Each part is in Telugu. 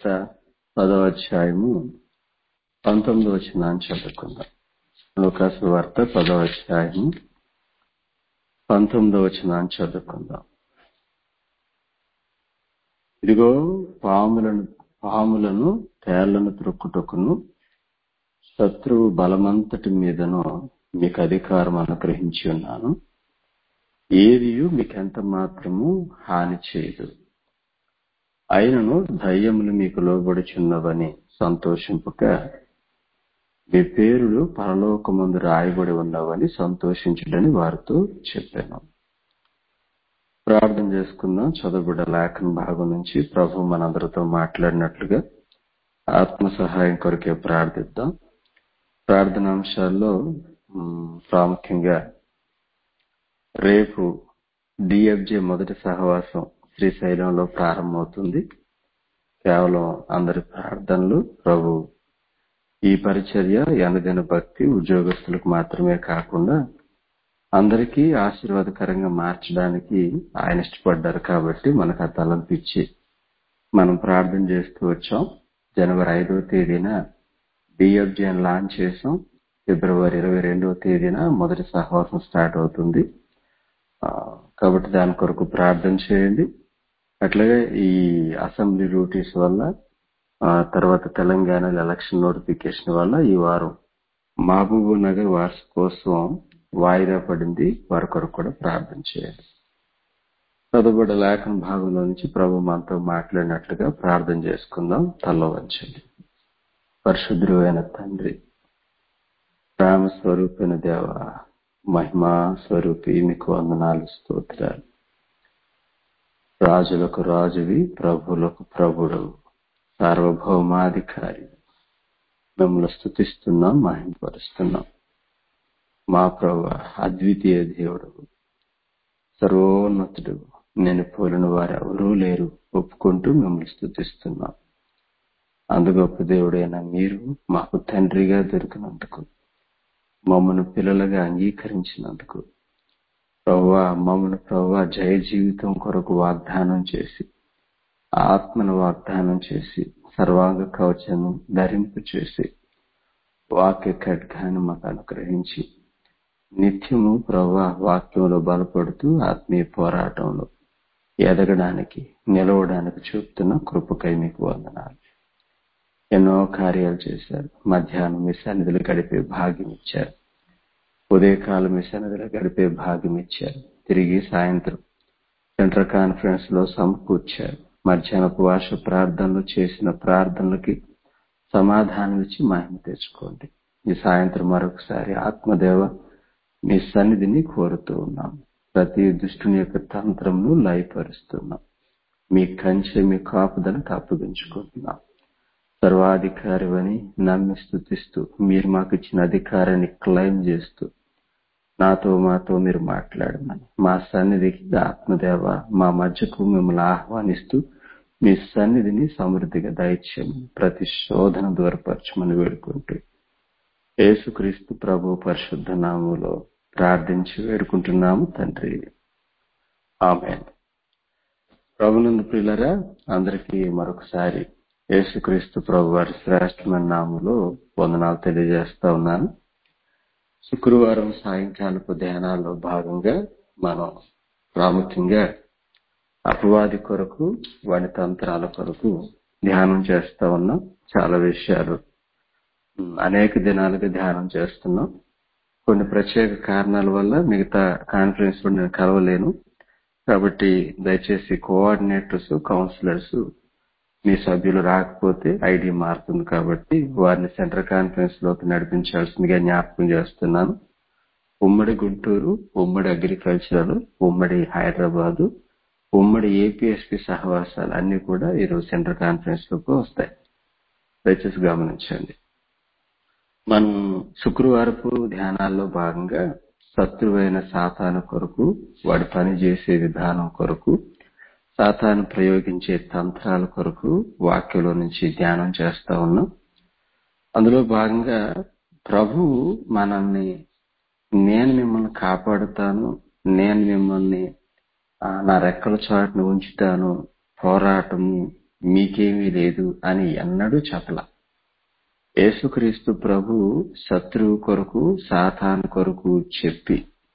వార్త పదవ అధ్యాయము పంతొమ్మిది వచ్చినాన్ని చదువుకుందాం లోకాసు వార్త పదవ అధ్యాయము పంతొమ్మిది వచ్చినాన్ని చదువుకుందాం ఇదిగో పాములను పాములను తేళ్లను త్రొక్కుటకును శత్రువు బలమంతటి మీదను మీకు అధికారం అనుగ్రహించి ఉన్నాను ఏదియు మీకెంత మాత్రము హాని చేయదు అయినను దయ్యములు మీకు లోబడుచున్నవని సంతోషింపక మీ పేరులు పరలోకమందు రాయబడి ఉన్నవని సంతోషించుడని వారితో చెప్పాను ప్రార్థన చేసుకుందాం చదువుబడ్డ లేఖన భాగం నుంచి ప్రభు మనందరితో మాట్లాడినట్లుగా ఆత్మ సహాయం కొరకే ప్రార్థిద్దాం ప్రార్థనాంశాల్లో ప్రాముఖ్యంగా రేపు డిఎఫ్జే మొదటి సహవాసం శ్రీశైలంలో ప్రారంభమవుతుంది కేవలం అందరి ప్రార్థనలు ప్రభు ఈ పరిచర్య ఎనదిన భక్తి ఉద్యోగస్తులకు మాత్రమే కాకుండా అందరికీ ఆశీర్వాదకరంగా మార్చడానికి ఆయన ఇష్టపడ్డారు కాబట్టి మనకు ఆ తలంపిచ్చి మనం ప్రార్థన చేస్తూ వచ్చాం జనవరి ఐదవ తేదీన డిఎఫ్జేని లాంచ్ చేసాం ఫిబ్రవరి ఇరవై రెండవ తేదీన మొదటి సహవాసం స్టార్ట్ అవుతుంది కాబట్టి దాని కొరకు ప్రార్థన చేయండి అట్లాగే ఈ అసెంబ్లీ డ్యూటీస్ వల్ల తర్వాత తెలంగాణ ఎలక్షన్ నోటిఫికేషన్ వల్ల ఈ వారం మహబూబ్ నగర్ వార్షికోత్సవం వాయిదా పడింది వారి కొరకు కూడా ప్రార్థన చేయాలి చదువుబడ్డ లేఖన భాగంలో నుంచి ప్రభు మనతో మాట్లాడినట్లుగా ప్రార్థన చేసుకుందాం తల్ల వంచండి పరిశుద్ధుడైన తండ్రి ప్రేమ స్వరూపిన దేవ మహిమా స్వరూపి మీకు వందనాలు స్తోత్రాలు రాజులకు రాజువి ప్రభువులకు ప్రభుడు సార్వభౌమాధికారి మిమ్మల్ని స్థుతిస్తున్నాం మహింపరుస్తున్నాం మా ప్రభు అద్వితీయ దేవుడు సర్వోన్నతుడు నేను పోలిన వారు ఎవరూ లేరు ఒప్పుకుంటూ మిమ్మల్ని స్థుతిస్తున్నాం అందు గొప్ప దేవుడైన మీరు మాకు తండ్రిగా దొరికినందుకు మమ్మను పిల్లలుగా అంగీకరించినందుకు ప్రవ్వా మమ్మను ప్రవ్వా జయ జీవితం కొరకు వాగ్దానం చేసి ఆత్మను వాగ్దానం చేసి సర్వాంగ కవచను ధరింపు చేసి వాక్య ఖడ్గాన్ని మాకు అనుగ్రహించి నిత్యము ప్రవ్వా వాక్యంలో బలపడుతూ ఆత్మీయ పోరాటంలో ఎదగడానికి నిలవడానికి చూపుతున్న కృపకై మీకు వందనాలు ఎన్నో కార్యాలు చేశారు మధ్యాహ్నం మీ సన్నిధులు గడిపే భాగ్యం ఇచ్చారు ఉదయకాలం మీ సన్నిధిలో గడిపే భాగ్యం ఇచ్చారు తిరిగి సాయంత్రం సెంట్రల్ కాన్ఫరెన్స్ లో సమకూర్చారు మధ్యాహ్నపు వార్ష ప్రార్థనలు చేసిన ప్రార్థనలకి సమాధానం ఇచ్చి మహిమ తెచ్చుకోండి ఈ సాయంత్రం మరొకసారి ఆత్మదేవ మీ సన్నిధిని కోరుతూ ఉన్నాం ప్రతి దుష్టుని యొక్క తంత్రంను లయపరుస్తున్నాం మీ కంచె మీ కాపుదలకు అప్పగించుకుంటున్నాం సర్వాధికారివని నమ్మి స్థుతిస్తూ మీరు మాకు ఇచ్చిన అధికారాన్ని క్లైమ్ చేస్తూ నాతో మాతో మీరు మాట్లాడమని మా సన్నిధికి ఆత్మదేవ మా మధ్యకు మిమ్మల్ని ఆహ్వానిస్తూ మీ సన్నిధిని సమృద్ధిగా దయచేయమని ప్రతి శోధన దూరపరచమని వేడుకుంటూ యేసుక్రీస్తు ప్రభు పరిశుద్ధ నామంలో ప్రార్థించి వేడుకుంటున్నాము తండ్రి ఆమె ప్రభునందు ప్రియులరా అందరికీ మరొకసారి యేసుక్రీస్తు ప్రభు వారి శ్రేష్టమైన నామంలో వందనాలు తెలియజేస్తా ఉన్నాను శుక్రవారం సాయంకాలపు ధ్యానాల్లో భాగంగా మనం ప్రాముఖ్యంగా అపవాది కొరకు వాడి తంత్రాల కొరకు ధ్యానం చేస్తా ఉన్నాం చాలా విషయాలు అనేక దినాలుగా ధ్యానం చేస్తున్నాం కొన్ని ప్రత్యేక కారణాల వల్ల మిగతా కాన్ఫరెన్స్ లో నేను కలవలేను కాబట్టి దయచేసి కోఆర్డినేటర్స్ కౌన్సిలర్స్ మీ సభ్యులు రాకపోతే ఐడి మారుతుంది కాబట్టి వారిని సెంట్రల్ కాన్ఫరెన్స్ లోకి నడిపించాల్సిందిగా జ్ఞాపకం చేస్తున్నాను ఉమ్మడి గుంటూరు ఉమ్మడి అగ్రికల్చరల్ ఉమ్మడి హైదరాబాదు ఉమ్మడి ఏపీఎస్పి సహవాసాలు అన్ని కూడా ఈరోజు సెంట్రల్ కాన్ఫరెన్స్ లోకి వస్తాయి దయచేసి గమనించండి మనం శుక్రవారపు ధ్యానాల్లో భాగంగా శత్రువైన సాతాను కొరకు వాడి పని చేసే విధానం కొరకు సాతాను ప్రయోగించే తంత్రాల కొరకు వాక్యంలో నుంచి ధ్యానం చేస్తా ఉన్నాం అందులో భాగంగా ప్రభు మనల్ని నేను మిమ్మల్ని కాపాడుతాను నేను మిమ్మల్ని నా రెక్కల చాటును ఉంచుతాను పోరాటము మీకేమీ లేదు అని ఎన్నడూ చెప్పల యేసుక్రీస్తు ప్రభు శత్రువు కొరకు సాతాను కొరకు చెప్పి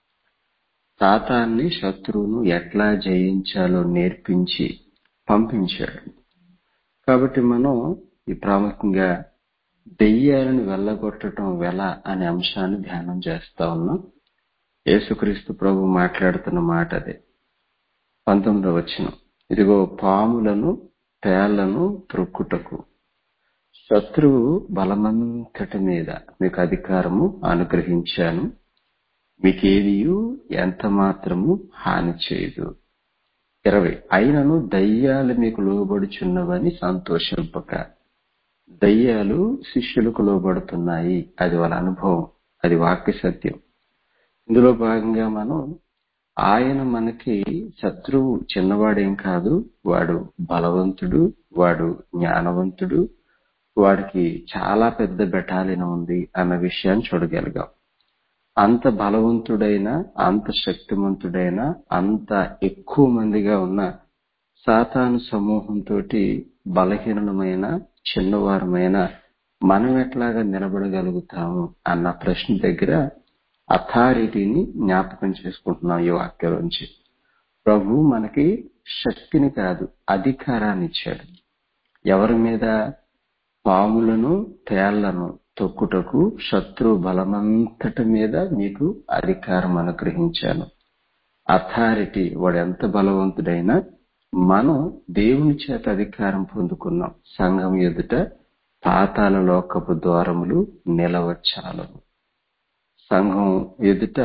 సాతాన్ని శత్రువును ఎట్లా జయించాలో నేర్పించి పంపించాడు కాబట్టి మనం ఈ ప్రాముఖ్యంగా దెయ్యాలను వెళ్ళగొట్టడం ఎలా అనే అంశాన్ని ధ్యానం చేస్తా ఉన్నాం యేసుక్రీస్తు ప్రభు మాట్లాడుతున్న మాట అదే పంతొమ్మిదవ వచ్చిన ఇదిగో పాములను తేళ్లను త్రొక్కుటకు శత్రువు బలమంతటి మీద మీకు అధికారము అనుగ్రహించాను మీకేదియు ఎంత మాత్రము హాని చేయదు ఇరవై అయినను దయ్యాలు మీకు లోబడుచున్నవని సంతోషింపక దయ్యాలు శిష్యులకు లోబడుతున్నాయి అది వాళ్ళ అనుభవం అది వాక్య సత్యం ఇందులో భాగంగా మనం ఆయన మనకి శత్రువు చిన్నవాడేం కాదు వాడు బలవంతుడు వాడు జ్ఞానవంతుడు వాడికి చాలా పెద్ద బెటాలిన ఉంది అన్న విషయాన్ని చూడగలిగాం అంత బలవంతుడైన అంత శక్తివంతుడైన అంత ఎక్కువ మందిగా ఉన్న సాతాను సమూహంతో బలహీనమైన చిన్నవారమైన మనం ఎట్లాగా నిలబడగలుగుతాము అన్న ప్రశ్న దగ్గర అథారిటీని జ్ఞాపకం చేసుకుంటున్నాం ఈ వాక్యంలోంచి ప్రభు మనకి శక్తిని కాదు అధికారాన్ని ఇచ్చాడు ఎవరి మీద పాములను తేళ్లను తొక్కుటకు శత్రు బలమంతటి మీద మీకు అధికారం అనుగ్రహించాను అథారిటీ వాడు ఎంత బలవంతుడైనా మనం దేవుని చేత అధికారం పొందుకున్నాం సంఘం ఎదుట పాతాల లోకపు ద్వారములు నిలవచ్చాలవు సంఘం ఎదుట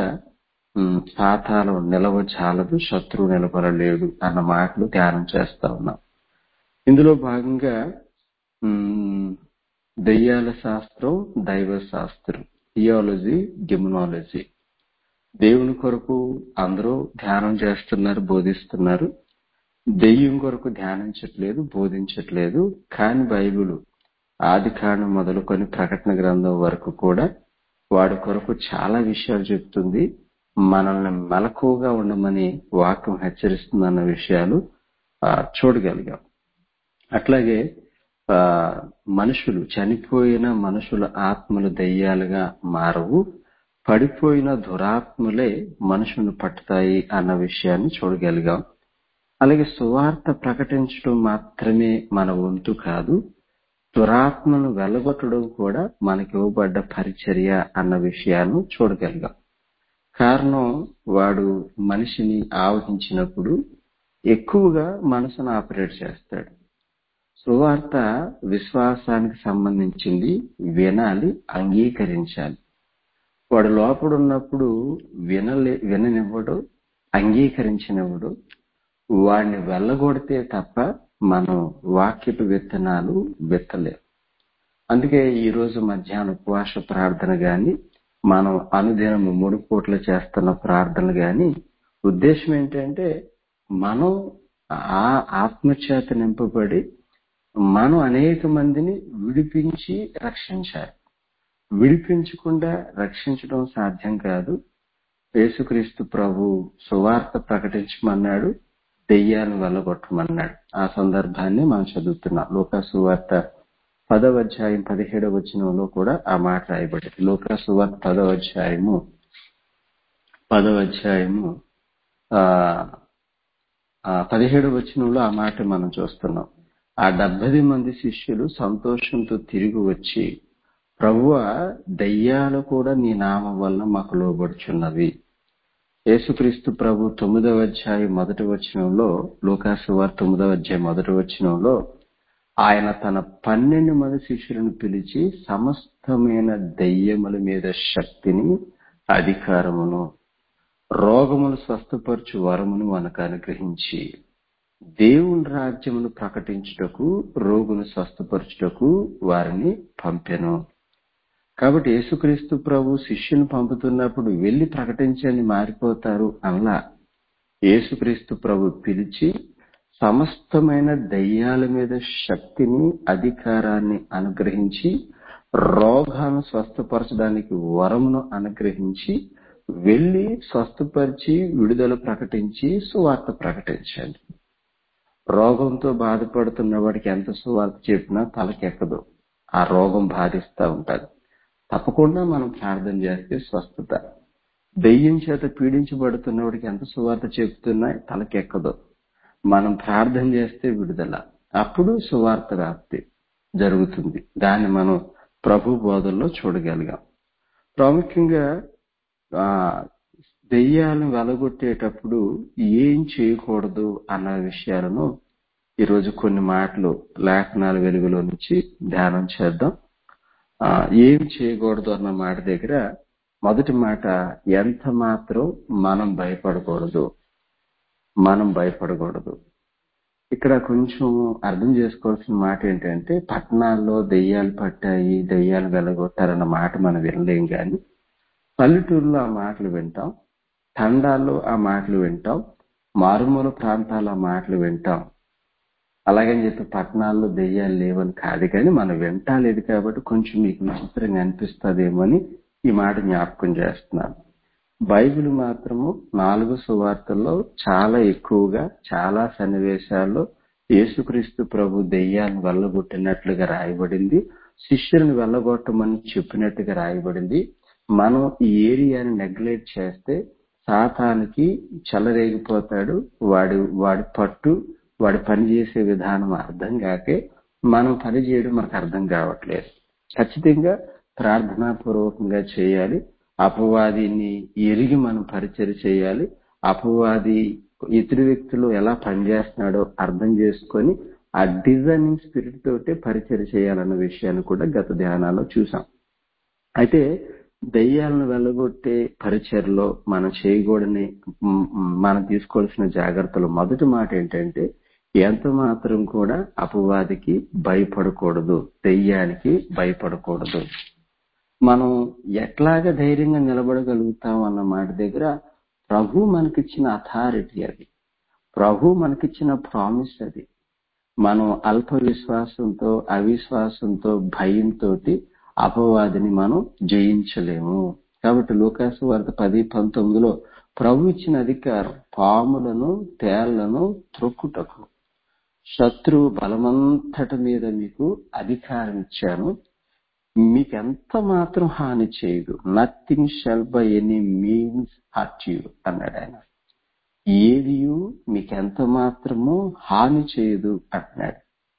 పాతాలు నిలవచాలదు శత్రువు నిలబడలేడు అన్న మాటలు ధ్యానం చేస్తా ఉన్నాం ఇందులో భాగంగా దెయ్యాల శాస్త్రం దైవ శాస్త్రం థియాలజీ డిమనాలజీ దేవుని కొరకు అందరూ ధ్యానం చేస్తున్నారు బోధిస్తున్నారు దెయ్యం కొరకు ధ్యానించట్లేదు బోధించట్లేదు కాని బైబిల్ ఆది కాండం మొదలుకొని ప్రకటన గ్రంథం వరకు కూడా వాడి కొరకు చాలా విషయాలు చెప్తుంది మనల్ని మెలకువగా ఉండమని వాక్యం హెచ్చరిస్తుందన్న విషయాలు చూడగలిగాం అట్లాగే మనుషులు చనిపోయిన మనుషుల ఆత్మలు దయ్యాలుగా మారవు పడిపోయిన దురాత్మలే మనుషులను పట్టుతాయి అన్న విషయాన్ని చూడగలిగాం అలాగే సువార్త ప్రకటించడం మాత్రమే మన వంతు కాదు దురాత్మను వెళ్ళగొట్టడం కూడా మనకి ఇవ్వబడ్డ పరిచర్య అన్న విషయాన్ని చూడగలిగాం కారణం వాడు మనిషిని ఆవహించినప్పుడు ఎక్కువగా మనసును ఆపరేట్ చేస్తాడు సువార్త విశ్వాసానికి సంబంధించింది వినాలి అంగీకరించాలి వాడు లోపడున్నప్పుడు వినలే విననివ్వడు అంగీకరించినవ్వడు వాడిని వెళ్ళగొడితే తప్ప మనం వాక్యపు విత్తనాలు విత్తలేం అందుకే ఈ రోజు మధ్యాహ్నం ఉపవాస ప్రార్థన గాని మనం అనుదినం మూడు పూట్ల చేస్తున్న ప్రార్థనలు గాని ఉద్దేశం ఏంటంటే మనం ఆ ఆత్మచేత నింపబడి మనం అనేక మందిని విడిపించి రక్షించాలి విడిపించకుండా రక్షించడం సాధ్యం కాదు యేసుక్రీస్తు ప్రభు సువార్త ప్రకటించమన్నాడు దెయ్యాలను వెళ్ళగొట్టమన్నాడు ఆ సందర్భాన్ని మనం చదువుతున్నాం లోకా సువార్త పదవ అధ్యాయం పదిహేడవ వచనంలో కూడా ఆ మాట రాయబడింది లోకా సువార్త పదవ అధ్యాయము పదవ అధ్యాయము ఆ పదిహేడవ వచనంలో ఆ మాట మనం చూస్తున్నాం ఆ డెబ్బై మంది శిష్యులు సంతోషంతో తిరిగి వచ్చి ప్రభువ దయ్యాలు కూడా నీ నామం వలన మాకు లోబడుచున్నవి యేసుక్రీస్తు ప్రభు తొమ్మిదవ అధ్యాయం మొదటి వచనంలో లోకాసు వారు తొమ్మిదవ అధ్యాయం మొదటి వచనంలో ఆయన తన పన్నెండు మంది శిష్యులను పిలిచి సమస్తమైన దయ్యముల మీద శక్తిని అధికారమును రోగములు స్వస్థపరచు వరమును మనకు అనుగ్రహించి దేవుని రాజ్యమును ప్రకటించుటకు రోగును స్వస్థపరచుటకు వారిని పంపెను కాబట్టి యేసుక్రీస్తు ప్రభు శిష్యుని పంపుతున్నప్పుడు వెళ్లి ప్రకటించని మారిపోతారు అలా యేసుక్రీస్తు ప్రభు పిలిచి సమస్తమైన దయ్యాల మీద శక్తిని అధికారాన్ని అనుగ్రహించి రోగాలను స్వస్థపరచడానికి వరమును అనుగ్రహించి వెళ్లి స్వస్థపరిచి విడుదల ప్రకటించి సువార్త ప్రకటించండి రోగంతో బాధపడుతున్న వాడికి ఎంత సువార్త చెప్పినా తలకెక్కదు ఆ రోగం బాధిస్తూ ఉంటారు తప్పకుండా మనం ప్రార్థన చేస్తే స్వస్థత దెయ్యం చేత పీడించబడుతున్న వాడికి ఎంత సువార్త చెప్తున్నా తలకెక్కదు మనం ప్రార్థన చేస్తే విడుదల అప్పుడు సువార్త వ్యాప్తి జరుగుతుంది దాన్ని మనం ప్రభు బోధల్లో చూడగలిగాం ప్రాముఖ్యంగా ఆ దెయ్యాలను వెలగొట్టేటప్పుడు ఏం చేయకూడదు అన్న విషయాలను ఈరోజు కొన్ని మాటలు లేఖనాల వెలుగులో నుంచి ధ్యానం చేద్దాం ఆ ఏం చేయకూడదు అన్న మాట దగ్గర మొదటి మాట ఎంత మాత్రం మనం భయపడకూడదు మనం భయపడకూడదు ఇక్కడ కొంచెం అర్థం చేసుకోవాల్సిన మాట ఏంటంటే పట్టణాల్లో దెయ్యాలు పట్టాయి దెయ్యాలు వెలగొట్టారన్న మాట మనం వినలేం కానీ పల్లెటూరులో ఆ మాటలు వింటాం తండాల్లో ఆ మాటలు వింటాం మారుమూల ప్రాంతాల్లో ఆ మాటలు వింటాం అలాగని చెప్పి పట్టణాల్లో దెయ్యాలు లేవని కాదు కానీ మనం వింటాలేదు కాబట్టి కొంచెం మీకు విచిత్రంగా అనిపిస్తుందేమో అని ఈ మాట జ్ఞాపకం చేస్తున్నాను బైబిల్ మాత్రము నాలుగు సువార్తల్లో చాలా ఎక్కువగా చాలా సన్నివేశాల్లో యేసుక్రీస్తు ప్రభు దెయ్యాన్ని వెళ్ళగొట్టినట్లుగా రాయబడింది శిష్యులను వెళ్ళగొట్టమని చెప్పినట్టుగా రాయబడింది మనం ఈ ఏరియాని నెగ్లెక్ట్ చేస్తే సాతానికి చెలరేగిపోతాడు వాడి వాడి పట్టు వాడి పని చేసే విధానం అర్థం కాకే మనం పని చేయడం మనకు అర్థం కావట్లేదు ఖచ్చితంగా ప్రార్థనాపూర్వకంగా చేయాలి అపవాదిని ఎరిగి మనం పరిచయం చేయాలి అపవాది ఇతరు వ్యక్తులు ఎలా పనిచేస్తున్నాడో అర్థం చేసుకొని ఆ డిజైనింగ్ స్పిరిట్ తోటే పరిచయం చేయాలన్న విషయాన్ని కూడా గత ధ్యానాల్లో చూసాం అయితే దయ్యాలను వెళ్ళగొట్టే పరిచయలో మనం చేయకూడని మనం తీసుకోవాల్సిన జాగ్రత్తలు మొదటి మాట ఏంటంటే ఎంత మాత్రం కూడా అపవాదికి భయపడకూడదు దెయ్యానికి భయపడకూడదు మనం ఎట్లాగ ధైర్యంగా నిలబడగలుగుతాం అన్న మాట దగ్గర ప్రభు మనకిచ్చిన అథారిటీ అది ప్రభు మనకిచ్చిన ప్రామిస్ అది మనం అల్ప విశ్వాసంతో అవిశ్వాసంతో భయంతో అపవాదిని మనం జయించలేము కాబట్టి లోకాసు వార్త పది పంతొమ్మిదిలో ప్రభు ఇచ్చిన అధికారం పాములను తేళ్లను త్రొక్కుటకు శత్రువు బలమంతటి మీద మీకు అధికారం ఇచ్చాను మీకెంత మాత్రం హాని చేయదు nothing shall by any means hurt you అన్నాడు ఆయన ఏది మీకెంత మాత్రము హాని చేయదు అంటున్నాడు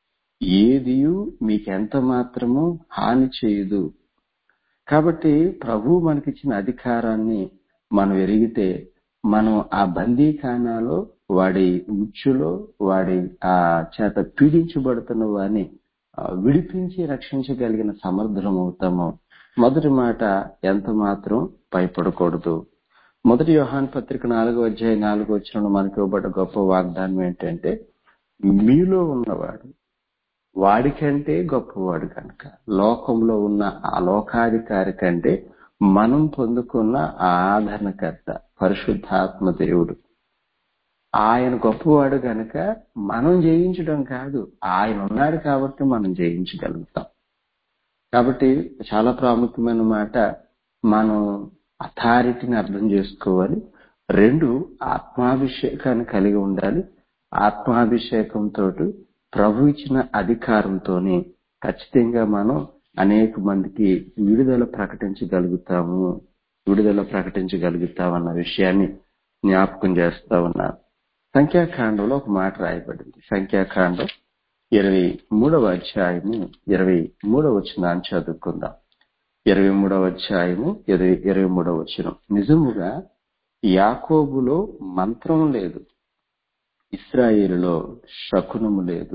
ఏది మీకెంత మాత్రము హాని చేయదు కాబట్టి ప్రభు మనకిచ్చిన అధికారాన్ని మనం ఎరిగితే మనం ఆ బందీఖానాలో వాడి ఉచ్చులో వాడి ఆ చేత పీడించబడుతున్న వాడిని విడిపించి రక్షించగలిగిన సమర్థులం అవుతాము మొదటి మాట ఎంత మాత్రం భయపడకూడదు మొదటి యోహాన్ పత్రిక నాలుగో అధ్యాయ నాలుగో వచ్చిన మనకి ఇవ్వబడ్డ గొప్ప వాగ్దానం ఏంటంటే మీలో ఉన్నవాడు వాడికంటే గొప్పవాడు కనుక లోకంలో ఉన్న ఆ లోకాధికారి కంటే మనం పొందుకున్న ఆ ఆదరణకర్త పరిశుద్ధాత్మ దేవుడు ఆయన గొప్పవాడు కనుక మనం జయించడం కాదు ఆయన ఉన్నాడు కాబట్టి మనం జయించగలుగుతాం కాబట్టి చాలా ప్రాముఖ్యమైన మాట మనం అథారిటీని అర్థం చేసుకోవాలి రెండు ఆత్మాభిషేకాన్ని కలిగి ఉండాలి ఆత్మాభిషేకంతో ప్రభు ఇచ్చిన అధికారంతోనే ఖచ్చితంగా మనం అనేక మందికి విడుదల ప్రకటించగలుగుతాము విడుదల ప్రకటించగలుగుతామన్న విషయాన్ని జ్ఞాపకం చేస్తా ఉన్నాను సంఖ్యాకాండంలో ఒక మాట రాయబడింది సంఖ్యాకాండం ఇరవై మూడవ అధ్యాయము ఇరవై మూడవ వచనాన్ని చదువుకుందాం ఇరవై మూడవ అధ్యాయము ఇరవై ఇరవై మూడవ వచనం నిజముగా యాకోబులో మంత్రం లేదు ఇస్రాయేలులో శకునము లేదు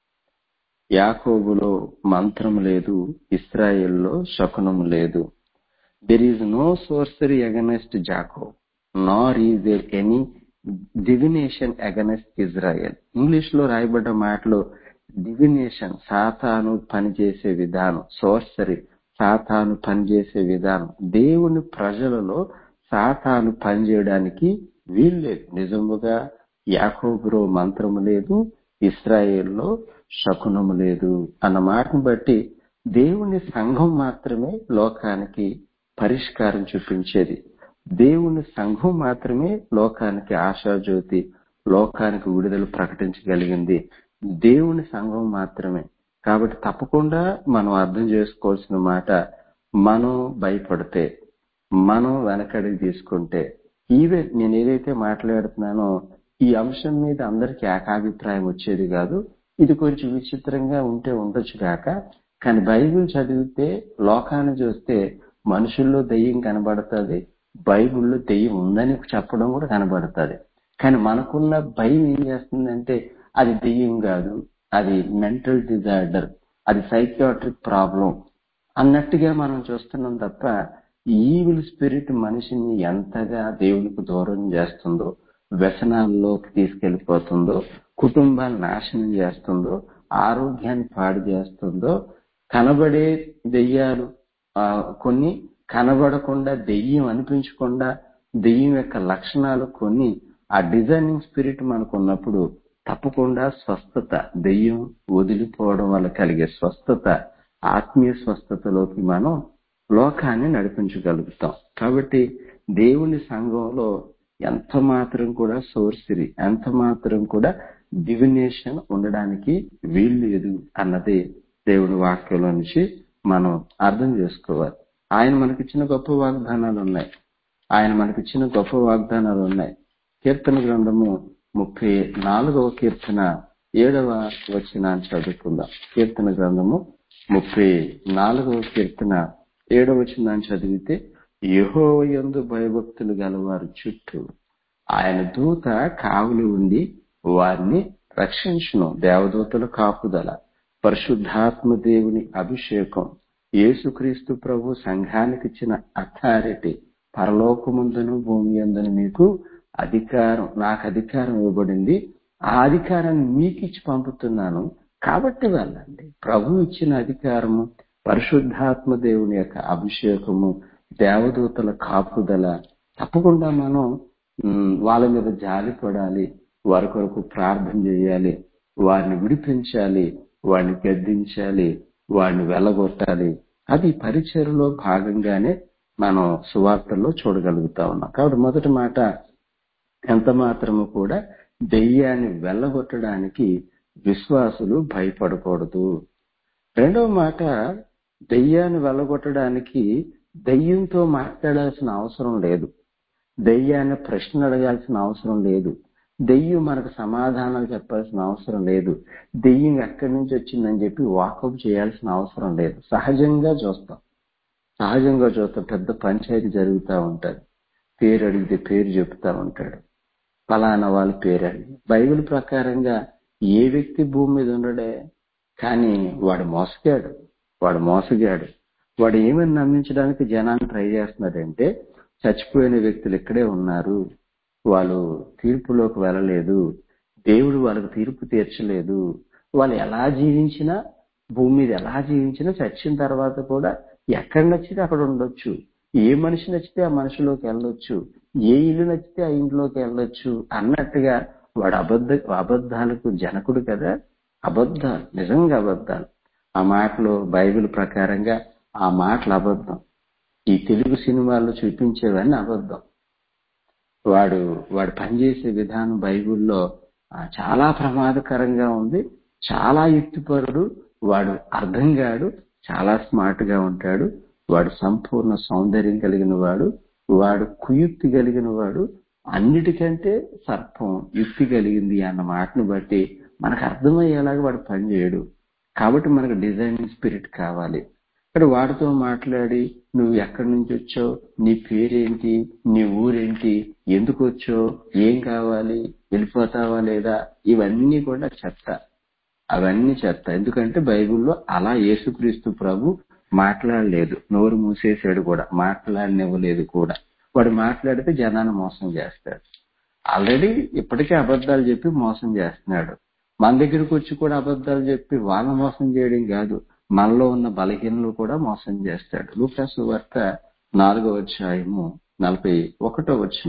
యాకోబులో మంత్రం లేదు ఇస్రాయేల్లో శకునము లేదు there is no sorcery against Jacob nor is there any divination against Israel English లో రాయబడ్డ మాటలో డివినేషన్ సాతాను పనిచేసే విధానం సోర్సరీ సాతాను పనిచేసే విధానం దేవుని ప్రజలలో సాతాను పనిచేయడానికి వీల్లేదు నిజముగా యాకోబులో మంత్రము లేదు ఇస్రాయేల్లో శకునము లేదు అన్న మాటను బట్టి దేవుని సంఘం మాత్రమే లోకానికి పరిష్కారం చూపించేది దేవుని సంఘం మాత్రమే లోకానికి ఆశాజ్యోతి లోకానికి విడుదల ప్రకటించగలిగింది దేవుని సంఘం మాత్రమే కాబట్టి తప్పకుండా మనం అర్థం చేసుకోవాల్సిన మాట మనం భయపడితే మనం వెనకడికి తీసుకుంటే ఈవెన్ నేను ఏదైతే మాట్లాడుతున్నానో ఈ అంశం మీద అందరికీ ఏకాభిప్రాయం వచ్చేది కాదు ఇది కొంచెం విచిత్రంగా ఉంటే ఉండొచ్చు కాక కానీ బైబిల్ చదివితే లోకాన్ని చూస్తే మనుషుల్లో దెయ్యం కనబడుతుంది బైబిల్లో దెయ్యం ఉందని చెప్పడం కూడా కనబడుతుంది కానీ మనకున్న భయం ఏం చేస్తుందంటే అది దెయ్యం కాదు అది మెంటల్ డిజార్డర్ అది సైకియాట్రిక్ ప్రాబ్లం అన్నట్టుగా మనం చూస్తున్నాం తప్ప ఈవిల్ స్పిరిట్ మనిషిని ఎంతగా దేవునికి దూరం చేస్తుందో వ్యసనాల్లోకి తీసుకెళ్లిపోతుందో కుటుంబాన్ని నాశనం చేస్తుందో ఆరోగ్యాన్ని పాడు చేస్తుందో కనబడే దెయ్యాలు ఆ, కొన్ని కనబడకుండా దెయ్యం అనిపించకుండా దెయ్యం యొక్క లక్షణాలు కొన్ని ఆ డిజైనింగ్ స్పిరిట్ మనకు ఉన్నప్పుడు తప్పకుండా స్వస్థత దెయ్యం వదిలిపోవడం వల్ల కలిగే స్వస్థత ఆత్మీయ స్వస్థతలోకి మనం లోకాన్ని నడిపించగలుగుతాం కాబట్టి దేవుని సంఘంలో ఎంత మాత్రం కూడా సోర్సిరి ఎంత మాత్రం కూడా డివినేషన్ ఉండడానికి వీలు లేదు అన్నది దేవుని వాక్యంలో నుంచి మనం అర్థం చేసుకోవాలి ఆయన మనకిచ్చిన గొప్ప వాగ్దానాలు ఉన్నాయి ఆయన మనకిచ్చిన గొప్ప వాగ్దానాలు ఉన్నాయి కీర్తన గ్రంథము ముప్పై నాలుగవ కీర్తన ఏడవ వచనాన్ని చదువుకుందాం కీర్తన గ్రంథము ముప్పై నాలుగవ కీర్తన ఏడవ వచనాన్ని చదివితే యెహోవయందు భయభక్తులు గలవారు చుట్టూ ఆయన దూత కావులు ఉండి వారిని రక్షించును దేవదూతల కాపుదల పరిశుద్ధాత్మ దేవుని అభిషేకం యేసుక్రీస్తు ప్రభు సంఘానికి ఇచ్చిన అథారిటీ పరలోకముందును భూమి అందును మీకు అధికారం నాకు అధికారం ఇవ్వబడింది ఆ అధికారాన్ని మీకు ఇచ్చి పంపుతున్నాను కాబట్టి వెళ్ళండి ప్రభు ఇచ్చిన అధికారము పరిశుద్ధాత్మ దేవుని యొక్క అభిషేకము దేవదూతల కాపుదల తప్పకుండా మనం ఉమ్, వాళ్ళ మీద జాలి పడాలి వారి కొరకు ప్రార్థన చేయాలి వారిని విడిపించాలి వారిని గద్దించాలి వారిని వెళ్ళగొట్టాలి అది పరిచయలో భాగంగానే మనం సువార్తల్లో చూడగలుగుతా ఉన్నాం కాబట్టి మొదటి మాట ఎంత మాత్రము కూడా దెయ్యాన్ని వెళ్ళగొట్టడానికి విశ్వాసులు భయపడకూడదు రెండవ మాట దెయ్యాన్ని వెళ్ళగొట్టడానికి దెయ్యంతో మాట్లాడాల్సిన అవసరం లేదు దెయ్యాన్ని ప్రశ్న అడగాల్సిన అవసరం లేదు దెయ్యం మనకు సమాధానాలు చెప్పాల్సిన అవసరం లేదు దెయ్యం ఎక్కడి నుంచి వచ్చిందని చెప్పి వాకప్ చేయాల్సిన అవసరం లేదు సహజంగా చూస్తాం సహజంగా చూస్తాం పెద్ద పంచాయతీ జరుగుతూ ఉంటది పేరు అడిగితే పేరు చెప్తా ఉంటాడు ఫలానా వాళ్ళ పేరు అడిగి బైబిల్ ప్రకారంగా ఏ వ్యక్తి భూమి మీద ఉండడే కానీ వాడు మోసగాడు వాడు మోసగాడు వాడు ఏమని నమ్మించడానికి జనాన్ని ట్రై చేస్తున్నాడంటే చచ్చిపోయిన వ్యక్తులు ఇక్కడే ఉన్నారు వాళ్ళు తీర్పులోకి వెళ్ళలేదు దేవుడు వాళ్ళకి తీర్పు తీర్చలేదు వాళ్ళు ఎలా జీవించినా భూమి మీద ఎలా జీవించినా చచ్చిన తర్వాత కూడా ఎక్కడ నచ్చితే అక్కడ ఉండొచ్చు ఏ మనిషి నచ్చితే ఆ మనిషిలోకి వెళ్ళొచ్చు ఏ ఇల్లు నచ్చితే ఆ ఇంట్లోకి వెళ్ళొచ్చు అన్నట్టుగా వాడు అబద్ధ అబద్ధాలకు జనకుడు కదా అబద్ధాలు నిజంగా అబద్ధాలు ఆ మాటలు బైబిల్ ప్రకారంగా ఆ మాటలు అబద్ధం ఈ తెలుగు సినిమాల్లో చూపించేవన్నీ అబద్ధం వాడు వాడు పనిచేసే విధానం బైబిల్లో ఆ, చాలా ప్రమాదకరంగా ఉంది చాలా యుక్తిపరుడు వాడు అర్థం కాడు చాలా స్మార్ట్ గా ఉంటాడు వాడు సంపూర్ణ సౌందర్యం కలిగిన వాడు వాడు కుయుక్తి కలిగిన వాడు అన్నిటికంటే సర్పం యుక్తి కలిగింది అన్న మాటను బట్టి మనకు అర్థమయ్యేలాగా వాడు పనిచేయడు కాబట్టి మనకు డిజైనింగ్ స్పిరిట్ కావాలి ఇక్కడ వాడితో మాట్లాడి నువ్వు ఎక్కడి నుంచి వచ్చావు నీ పేరేంటి నీ ఊరేంటి ఎందుకు వచ్చావు ఏం కావాలి వెళ్ళిపోతావా లేదా ఇవన్నీ కూడా చెత్త అవన్నీ చెత్త ఎందుకంటే బైబిల్లో అలా యేసుక్రీస్తు ప్రభు మాట్లాడలేదు నోరు మూసేసాడు కూడా మాట్లాడనివ్వలేదు కూడా వాడు మాట్లాడితే జనాన్ని మోసం చేస్తాడు ఆల్రెడీ ఇప్పటికే అబద్ధాలు చెప్పి మోసం చేస్తున్నాడు మన దగ్గరకు వచ్చి కూడా అబద్ధాలు చెప్పి వాళ్ళ మోసం చేయడం కాదు మనలో ఉన్న బలహీనలు కూడా మోసం చేస్తాడు లూకాసు వార్త నాలుగో అధ్యాయము నలభై ఒకటో వచ్చిన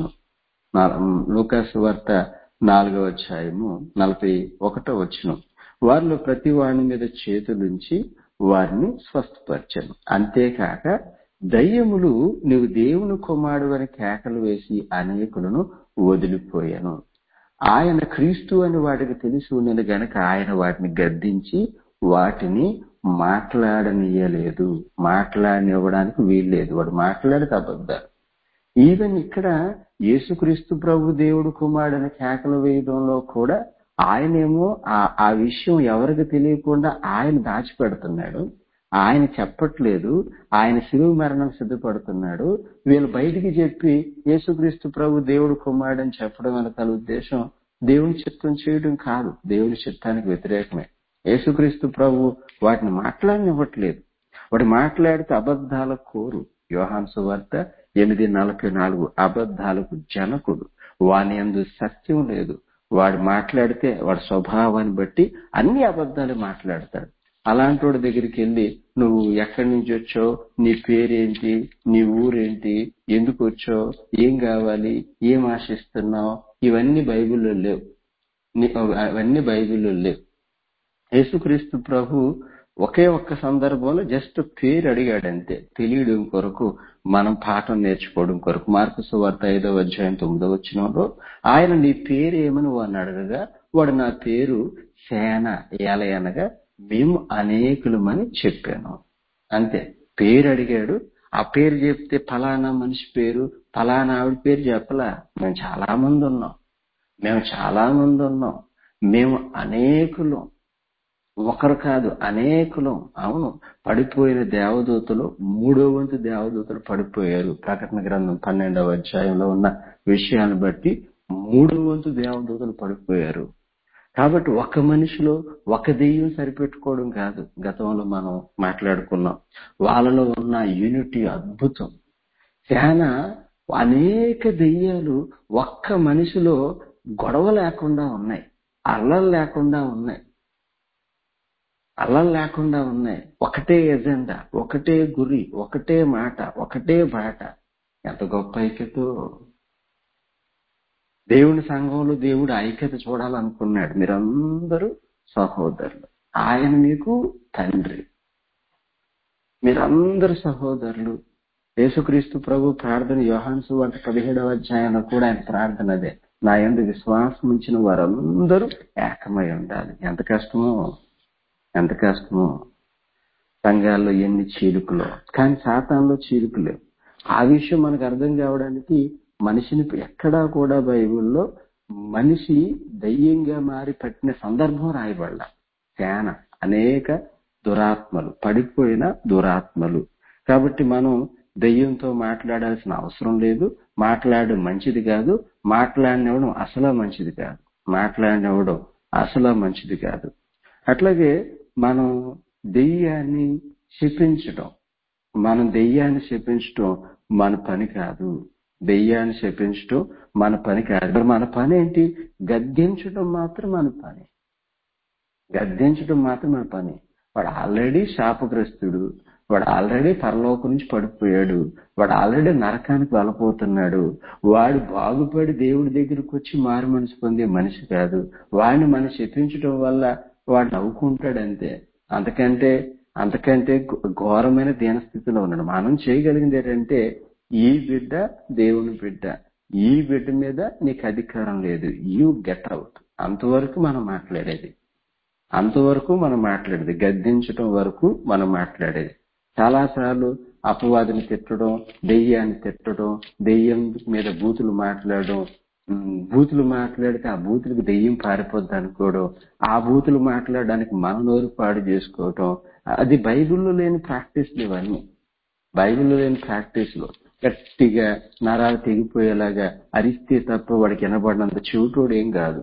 లూకాసు వార్త నాలుగో అధ్యాయము నలభై ఒకటో వచ్చిన వారిలో ప్రతి వాని మీద చేతులుంచి వారిని స్వస్థపరచను అంతేకాక దయ్యములు నువ్వు దేవుని కుమారుడు అని కేకలు వేసి అనేకులను వదిలిపోయాను ఆయన క్రీస్తు అని వాటికి తెలిసి ఉన్నది గనక ఆయన వాటిని గద్దించి వాటిని మాట్లాడనీయలేదు మాట్లాడనివ్వడానికి వీల్లేదు వాడు మాట్లాడితే అబద్ధాలు ఈవెన్ ఇక్కడ యేసుక్రీస్తు ప్రభు దేవుడు కుమారుడని కేకలు వేయడంలో కూడా ఆయనేమో ఆ ఆ విషయం ఎవరికి తెలియకుండా ఆయన దాచిపెడుతున్నాడు ఆయన చెప్పట్లేదు ఆయన శిలువ మరణం సిద్ధపడుతున్నాడు వీళ్ళు బయటికి చెప్పి యేసుక్రీస్తు ప్రభు దేవుడు కుమారుడు అని చెప్పడం వెనకాల ఉద్దేశం దేవుని చిత్తం చేయడం కాదు దేవుని చిత్తానికి వ్యతిరేకమే యేసుక్రీస్తు ప్రభు వాటిని మాట్లాడనివ్వట్లేదు వాడు మాట్లాడితే అబద్ధాల కోరు యోహాన్ సువార్త ఎనిమిది నలభై నాలుగు అబద్ధాలకు జనకుడు వాని అందు సత్యం లేదు వాడు మాట్లాడితే వాడి స్వభావాన్ని బట్టి అన్ని అబద్ధాలు మాట్లాడతాడు అలాంటి వాడి దగ్గరికి వెళ్ళి నువ్వు ఎక్కడి నుంచి వచ్చావు నీ పేరేంటి నీ ఊరేంటి ఎందుకు వచ్చావు ఏం కావాలి ఏం ఆశిస్తున్నావు ఇవన్నీ బైబిల్లో లేవు నీ- అవన్నీ బైబిల్లో లేవు యేసుక్రీస్తు ప్రభు ఒకే ఒక్క సందర్భంలో జస్ట్ పేరు అడిగాడు అంతే తెలియడం కొరకు మనం పాఠం నేర్చుకోవడం కొరకు మార్కు సువార్త ఐదవ అధ్యాయం తొమ్మిదవ వచ్చినంలో ఆయన నీ పేరు ఏమని వాడిని అడగగా వాడు నా పేరు సేన ఏలయనగా మేము అనేకులమని చెప్పాను అంతే పేరు అడిగాడు ఆ పేరు చెప్తే ఫలానా మనిషి పేరు ఫలానా ఆవిడ పేరు చెప్పలా మేము చాలా మంది ఉన్నాం మేము చాలా మంది ఉన్నాం మేము అనేకులం ఒకరు కాదు అనేకులం అవును పడిపోయిన దేవదూతలు మూడో వంతు దేవదూతలు పడిపోయారు ప్రకటన గ్రంథం పన్నెండవ అధ్యాయంలో ఉన్న విషయాన్ని బట్టి మూడో వంతు దేవదూతలు పడిపోయారు కాబట్టి ఒక మనిషిలో ఒక దెయ్యం సరిపెట్టుకోవడం కాదు గతంలో మనం మాట్లాడుకున్నాం వాళ్ళలో ఉన్న యూనిటీ అద్భుతం చాలా అనేక దెయ్యాలు ఒక్క మనిషిలో గొడవ లేకుండా ఉన్నాయి అల్లలు లేకుండా ఉన్నాయి అల్లలు లేకుండా ఉన్నాయి ఒకటే ఎజెండా ఒకటే గురి ఒకటే మాట ఒకటే బాట ఎంత గొప్ప ఐక్యతో దేవుని సంఘంలో దేవుడు ఐక్యత చూడాలనుకున్నాడు మీరందరూ సహోదరులు ఆయన మీకు తండ్రి మీరందరూ సహోదరులు యేసుక్రీస్తు ప్రభు ప్రార్థన యోహాన్సు వంటి పదిహేడవ అధ్యాయంలో కూడా ఆయన ప్రార్థన అదే నా ఎందు విశ్వాసం ఉంచిన వారందరూ ఏకమై ఉండాలి ఎంత కష్టమో ఎంత కష్టమో సంఘాల్లో ఎన్ని చీలుకులో కానీ శాతంలో చీలుకులేవు ఆ విషయం మనకు అర్థం కావడానికి మనిషిని ఎక్కడా కూడా బైబిల్లో మనిషి దయ్యంగా మారి పట్టిన సందర్భం రాయబడాల ధ్యాన అనేక దురాత్మలు పడిపోయిన దురాత్మలు కాబట్టి మనం దయ్యంతో మాట్లాడాల్సిన అవసరం లేదు మాట్లాడడం మంచిది కాదు మాట్లాడినవడం అసలు మంచిది కాదు మాట్లాడినవడం అసలు మంచిది కాదు అట్లాగే మనం దెయ్యాన్ని శపించడం మనం దెయ్యాన్ని శపించడం మన పని కాదు దెయ్యాన్ని శపించడం మన పని కాదు మరి మన పని ఏంటి గద్దించడం మాత్రం మన పని గద్దించడం మాత్రం మన పని వాడు ఆల్రెడీ శాపగ్రస్తుడు వాడు ఆల్రెడీ పరలోకం నుంచి పడిపోయాడు వాడు ఆల్రెడీ నరకానికి వెళ్ళపోతున్నాడు వాడు బాగుపడి దేవుడి దగ్గరికి వచ్చి మారు మనసు పొందే మనిషి కాదు వాడిని మనం చెప్పించడం వల్ల వాడు నవ్వుకుంటాడు అంతే అంతకంటే అంతకంటే ఘోరమైన దీనస్థితిలో ఉన్నాడు మనం చేయగలిగింది ఏంటంటే ఈ బిడ్డ దేవుని బిడ్డ ఈ బిడ్డ మీద నీకు అధికారం లేదు యూ గెట్ అవుట్ అంతవరకు మనం మాట్లాడేది అంతవరకు మనం మాట్లాడేది గద్దించడం వరకు మనం మాట్లాడేది చాలాసార్లు అపవాదిని తిట్టడం దెయ్యాన్ని తిట్టడం దెయ్యం మీద బూతులు మాట్లాడడం ఉమ్, బూతులు మాట్లాడితే ఆ బూతులకు దెయ్యం పారిపోద్ది అనుకోవడం ఆ బూతులు మాట్లాడడానికి మన నోరు పాడు చేసుకోవటం అది బైబిల్లో లేని ప్రాక్టీస్లు ఇవన్నీ బైబిల్లో లేని ప్రాక్టీస్లు గట్టిగా నరాలు తెగిపోయేలాగా అరిస్తే తప్ప వాడికి వినబడినంత చెవిటోడు ఏం కాదు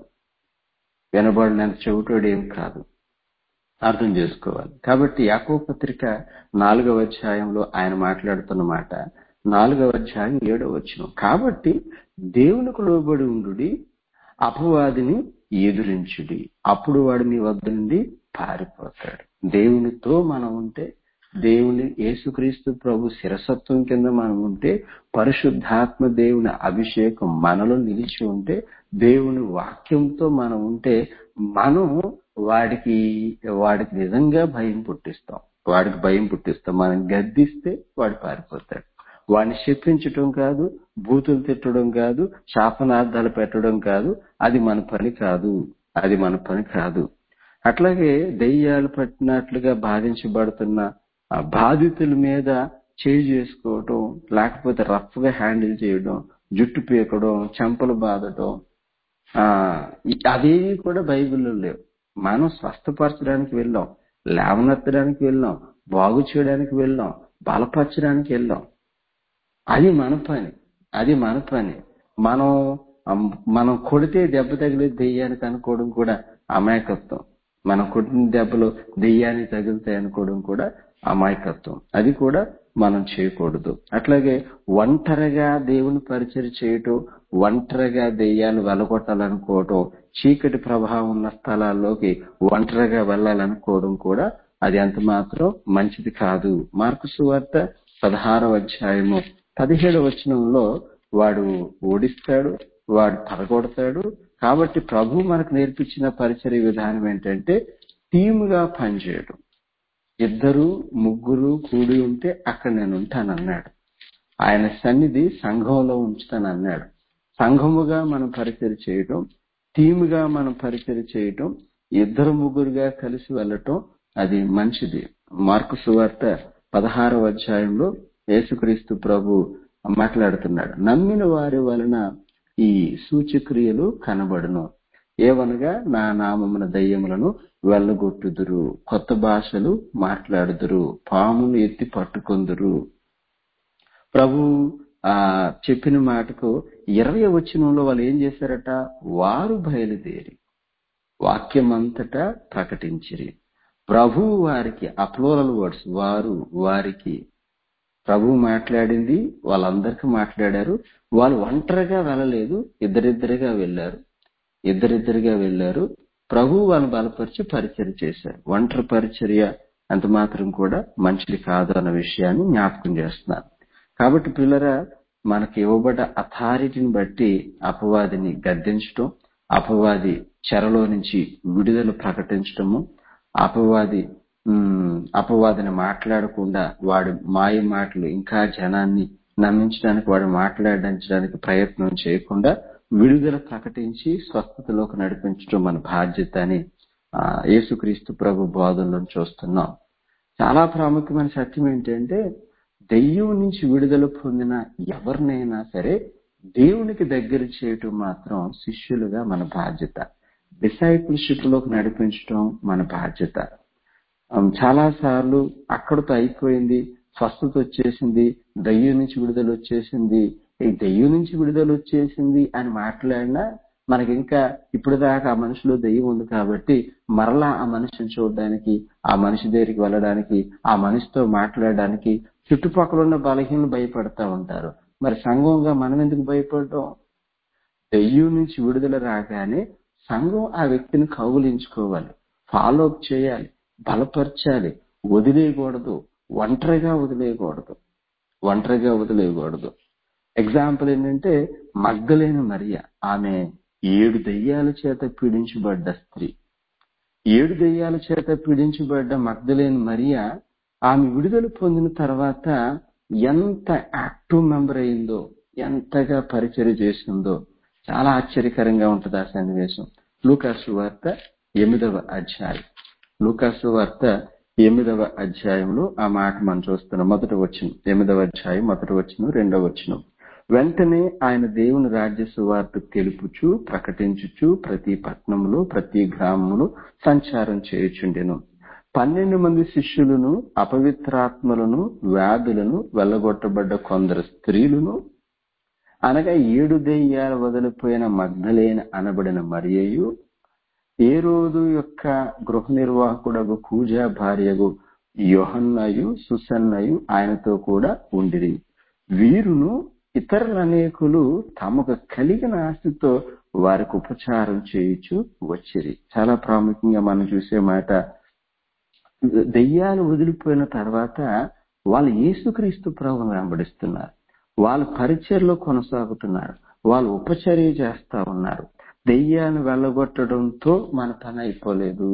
వినబడినంత చెవిటోడు ఏం కాదు అర్థం చేసుకోవాలి కాబట్టి యాకో పత్రిక నాలుగవ అధ్యాయంలో ఆయన మాట్లాడుతున్న మాట నాలుగవ అధ్యాయం ఏడవ వచ్చిన కాబట్టి దేవునికి లోబడి ఉండుడి అపవాదిని ఎదురించుడి అప్పుడు వాడు మీ వద్ద నుండి పారిపోతాడు దేవునితో మనం ఉంటే దేవుని యేసుక్రీస్తు ప్రభు శిరసత్వం కింద మనం ఉంటే పరిశుద్ధాత్మ దేవుని అభిషేకం మనలో నిలిచి ఉంటే దేవుని వాక్యంతో మనం ఉంటే మనం వాడికి వాడికి నిజంగా భయం పుట్టిస్తాం వాడికి భయం పుట్టిస్తాం మనం గద్దిస్తే వాడు పారిపోతాడు వాడిని శిక్షించటం కాదు బూతులు తిట్టడం కాదు శాపనార్థాలు పెట్టడం కాదు అది మన పని కాదు అది మన పని కాదు అట్లాగే దెయ్యాలు పట్టినట్లుగా బాధించబడుతున్న ఆ బాధితుల మీద చేయి చేసుకోవటం లేకపోతే రఫ్ గా హ్యాండిల్ చేయడం జుట్టు పీకడం చెంపలు బాదటం ఆ ఈ- అవేవి కూడా బైబిల్లో లేవు మనం స్వస్థపరచడానికి వెళ్ళాం లేవనెత్తడానికి వెళ్ళాం బాగు చేయడానికి వెళ్ళాం బలపరచడానికి వెళ్ళాం అది మన పని అది మన పని మనం అమ్, మనం కొడితే దెబ్బ తగిలే దెయ్యానికి అనుకోవడం కూడా అమాయకత్వం మనం కొట్టిన దెబ్బలు దెయ్యానికి తగులుతాయి అనుకోవడం కూడా అమాయకత్వం అది కూడా మనం చేయకూడదు అట్లాగే ఒంటరిగా దేవుని పరిచయం చేయటం ఒంటరిగా దెయ్యాలు వెలగొట్టాలనుకోవటం చీకటి ప్రభావం ఉన్న స్థలాల్లోకి ఒంటరిగా వెళ్ళాలనుకోవడం కూడా అది ఎంత మాత్రం మంచిది కాదు మార్కు సువార్త పదహారవ అధ్యాయము పదిహేడవ వచనంలో వాడు ఓడిస్తాడు వాడు పడగొడతాడు కాబట్టి ప్రభు మనకు నేర్పించిన పరిచర్య విధానం ఏంటంటే టీముగా పనిచేయడం ఇద్దరు ముగ్గురు కూడి ఉంటే అక్కడ నేను ఉంటానన్నాడు ఆయన సన్నిధి సంఘంలో ఉంచుతానన్నాడు సంఘముగా మనం పరిచయం చేయటం టీముగా మనం పరిచయం చేయటం ఇద్దరు ముగ్గురుగా కలిసి వెళ్ళటం అది మంచిది మార్కు సువార్త పదహారవ అధ్యాయంలో యేసుక్రీస్తు ప్రభు మాట్లాడుతున్నాడు నమ్మిన వారి వలన ఈ సూచక్రియలు కనబడును ఏవనగా నా నామమున దయ్యములను వెళ్ళగొట్టుదురు కొత్త భాషలు మాట్లాడుదురు పామును ఎత్తి పట్టుకొందురు ప్రభు ఆ చెప్పిన మాటకు ఇరవై వచనంలో వాళ్ళు ఏం చేశారట వారు బయలుదేరి వాక్యమంతటా ప్రకటించిరి ప్రభు వారికి అప్లోరల్ వర్డ్స్ వారు వారికి ప్రభు మాట్లాడింది వాళ్ళందరికీ మాట్లాడారు వాళ్ళు ఒంటరిగా వెళ్ళలేదు ఇద్దరిద్దరిగా వెళ్ళారు ఇద్దరిద్దరిగా వెళ్ళారు ప్రభు వాళ్ళని బలపరిచి పరిచర్య చేశారు ఒంటరి పరిచర్య అంత మాత్రం కూడా మంచిది కాదు అన్న విషయాన్ని జ్ఞాపకం చేస్తున్నారు కాబట్టి పిల్లరా మనకి ఇవ్వబడ్డ అథారిటీని బట్టి అపవాదిని గద్దించటం అపవాది చెరలో నుంచి విడుదల ప్రకటించటము అపవాది ఉమ్, అపవాదిని మాట్లాడకుండా వాడి మాయ మాటలు ఇంకా జనాన్ని నమ్మించడానికి వాడు మాట్లాడించడానికి ప్రయత్నం చేయకుండా విడుదల ప్రకటించి స్వస్థతలోకి నడిపించడం మన బాధ్యత అని ఆ, యేసుక్రీస్తు ప్రభు బోధనలో చూస్తున్నాం చాలా ప్రాముఖ్యమైన సత్యం ఏంటంటే దెయ్యం నుంచి విడుదల పొందిన ఎవరినైనా సరే దేవునికి దగ్గర చేయటం మాత్రం శిష్యులుగా మన బాధ్యత డిసైపుల్షిప్ లోకి నడిపించడం మన బాధ్యత చాలా సార్లు అక్కడతో అయిపోయింది స్వస్థత వచ్చేసింది దయ్యం నుంచి విడుదల వచ్చేసింది ఈ దయ్యం నుంచి విడుదల వచ్చేసింది అని మాట్లాడినా మనకి ఇంకా ఇప్పుడు దాకా ఆ మనిషిలో దయ్యం ఉంది కాబట్టి మరలా ఆ మనిషిని చూడడానికి ఆ మనిషి దగ్గరికి వెళ్ళడానికి ఆ మనిషితో మాట్లాడడానికి చుట్టుపక్కల ఉన్న బలహీనలు భయపడతా ఉంటారు మరి సంఘంగా మనం ఎందుకు భయపడడం దెయ్యం నుంచి విడుదల రాగానే సంఘం ఆ వ్యక్తిని కౌగులించుకోవాలి ఫాలో అప్ చేయాలి బలపరచాలి వదిలేయకూడదు ఒంటరిగా వదిలేయకూడదు ఒంటరిగా వదిలేయకూడదు ఎగ్జాంపుల్ ఏంటంటే మగ్గలేని మరియ ఆమె ఏడు దెయ్యాల చేత పీడించబడ్డ స్త్రీ ఏడు దెయ్యాల చేత పీడించబడ్డ మగ్ధలేని మరియ ఆమె విడుదల పొందిన తర్వాత ఎంత యాక్టివ్ మెంబర్ అయిందో ఎంతగా పరిచయం చేసిందో చాలా ఆశ్చర్యకరంగా ఉంటుంది ఆ సన్నివేశం లూకాసు వార్త ఎనిమిదవ అధ్యాయం లూకాసు వార్త ఎనిమిదవ అధ్యాయంలో ఆ మాట మనం చూస్తున్నాం మొదటి వచ్చిన ఎనిమిదవ అధ్యాయం మొదటి వచ్చిన రెండవ వచ్చిన వెంటనే ఆయన దేవుని రాజ్య సువార్త తెలుపుచు ప్రకటించుచు ప్రతి పట్టణంలో ప్రతి గ్రామంలో సంచారం చేయుచుండెను పన్నెండు మంది శిష్యులను అపవిత్రాత్మలను వ్యాధులను వెళ్ళగొట్టబడ్డ కొందరు స్త్రీలను అనగా ఏడు దెయ్యాలు వదిలిపోయిన మగ్ధలేన అనబడిన మరియయు ఏ రోజు యొక్క గృహ నిర్వాహకుడగు కూజా భార్యగు యోహన్నయు సుసన్నయు ఆయనతో కూడా ఉండిరి వీరును ఇతరుల అనేకులు తమకు కలిగిన ఆస్తితో వారికి ఉపచారం చేయుచు వచ్చిరి చాలా ప్రాముఖ్యంగా మనం చూసే మాట దెయ్యాలు వదిలిపోయిన తర్వాత వాళ్ళు యేసుక్రీస్తు ప్రభుని వెంబడిస్తున్నారు వాళ్ళు పరిచయలో కొనసాగుతున్నారు వాళ్ళు ఉపచర్య చేస్తా ఉన్నారు దెయ్యాన్ని వెళ్ళగొట్టడంతో మన పని అయిపోలేదు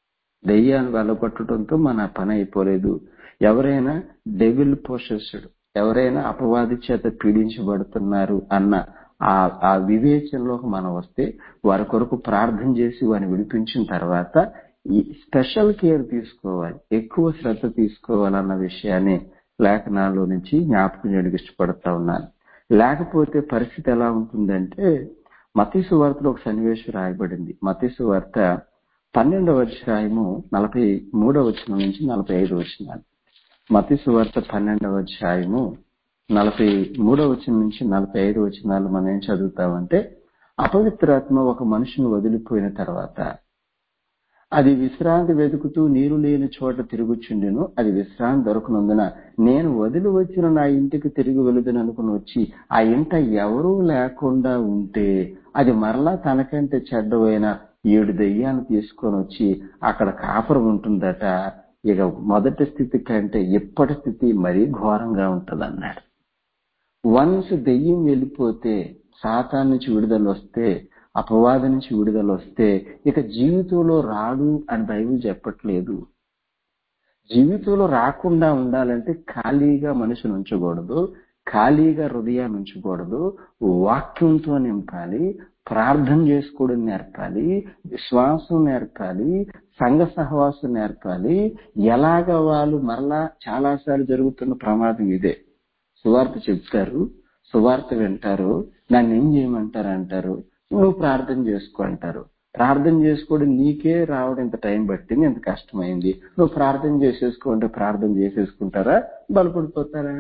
దెయ్యాన్ని వెళ్ళగొట్టడంతో మన పని అయిపోలేదు ఎవరైనా డెవిల్ పోషెస్డ్ ఎవరైనా అపవాది చేత పీడించబడుతున్నారు అన్న ఆ ఆ వివేచనలోకి మనం వస్తే వారి కొరకు ప్రార్థన చేసి వారిని విడిపించిన తర్వాత ఈ స్పెషల్ కేర్ తీసుకోవాలి ఎక్కువ శ్రద్ధ తీసుకోవాలన్న విషయాన్ని లేఖనాల్లో నుంచి జ్ఞాపకం చేయడానికి ఇష్టపడతా ఉన్నాను లేకపోతే పరిస్థితి ఎలా ఉంటుందంటే మతీసు వార్తలో ఒక సన్నివేశం రాయబడింది మతీసు వార్త పన్నెండవ అధ్యాయము నలభై మూడవ వచనం నుంచి నలభై ఐదు వచనాలు మతీసు వార్త పన్నెండవ అధ్యాయము నలభై మూడవ వచనం నుంచి నలభై ఐదు వచనాలు మనం ఏం చదువుతామంటే అపవిత్రాత్మ ఒక మనిషిని వదిలిపోయిన తర్వాత అది విశ్రాంతి వెతుకుతూ నీరు లేని చోట తిరుగుచుండెను అది విశ్రాంతి దొరకనందున నేను వదిలి వచ్చిన నా ఇంటికి తిరిగి వెళుదని అనుకుని వచ్చి ఆ ఇంట ఎవరూ లేకుండా ఉంటే అది మరలా తనకంటే చెడ్డవైన ఏడు దెయ్యాన్ని తీసుకొని వచ్చి అక్కడ కాపురం ఉంటుందట ఇక మొదటి స్థితి కంటే ఇప్పటి స్థితి మరీ ఘోరంగా ఉంటది అన్నాడు వన్స్ దెయ్యం వెళ్ళిపోతే సాతాన్ నుంచి విడుదల వస్తే అపవాద నుంచి విడుదల వస్తే ఇక జీవితంలో రాడు అని బైబిల్ చెప్పట్లేదు జీవితంలో రాకుండా ఉండాలంటే ఖాళీగా మనిషిని ఉంచకూడదు ఖాళీగా హృదయాన్ని ఉంచకూడదు వాక్యంతో నింపాలి ప్రార్థన చేసుకోవడం నేర్పాలి విశ్వాసం నేర్పాలి సంఘ సహవాసం నేర్పాలి ఎలాగ వాళ్ళు మరలా చాలాసార్లు జరుగుతున్న ప్రమాదం ఇదే సువార్త చెప్తారు సువార్త వింటారు నన్ను ఏం చేయమంటారు అంటారు నువ్వు ప్రార్థన చేసుకో అంటారు ప్రార్థన చేసుకోవడం నీకే రావడం ఇంత టైం పట్టింది ఇంత కష్టమైంది నువ్వు ప్రార్థన చేసేసుకో అంటే ప్రార్థన చేసేసుకుంటారా బలపడిపోతారా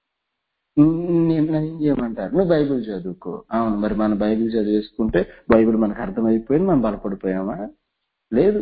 నేను ఏం చేయమంటారు నువ్వు బైబిల్ చదువుకో అవును మరి మన బైబిల్ చదివేసుకుంటే బైబిల్ మనకు అర్థమైపోయింది మనం బలపడిపోయామా లేదు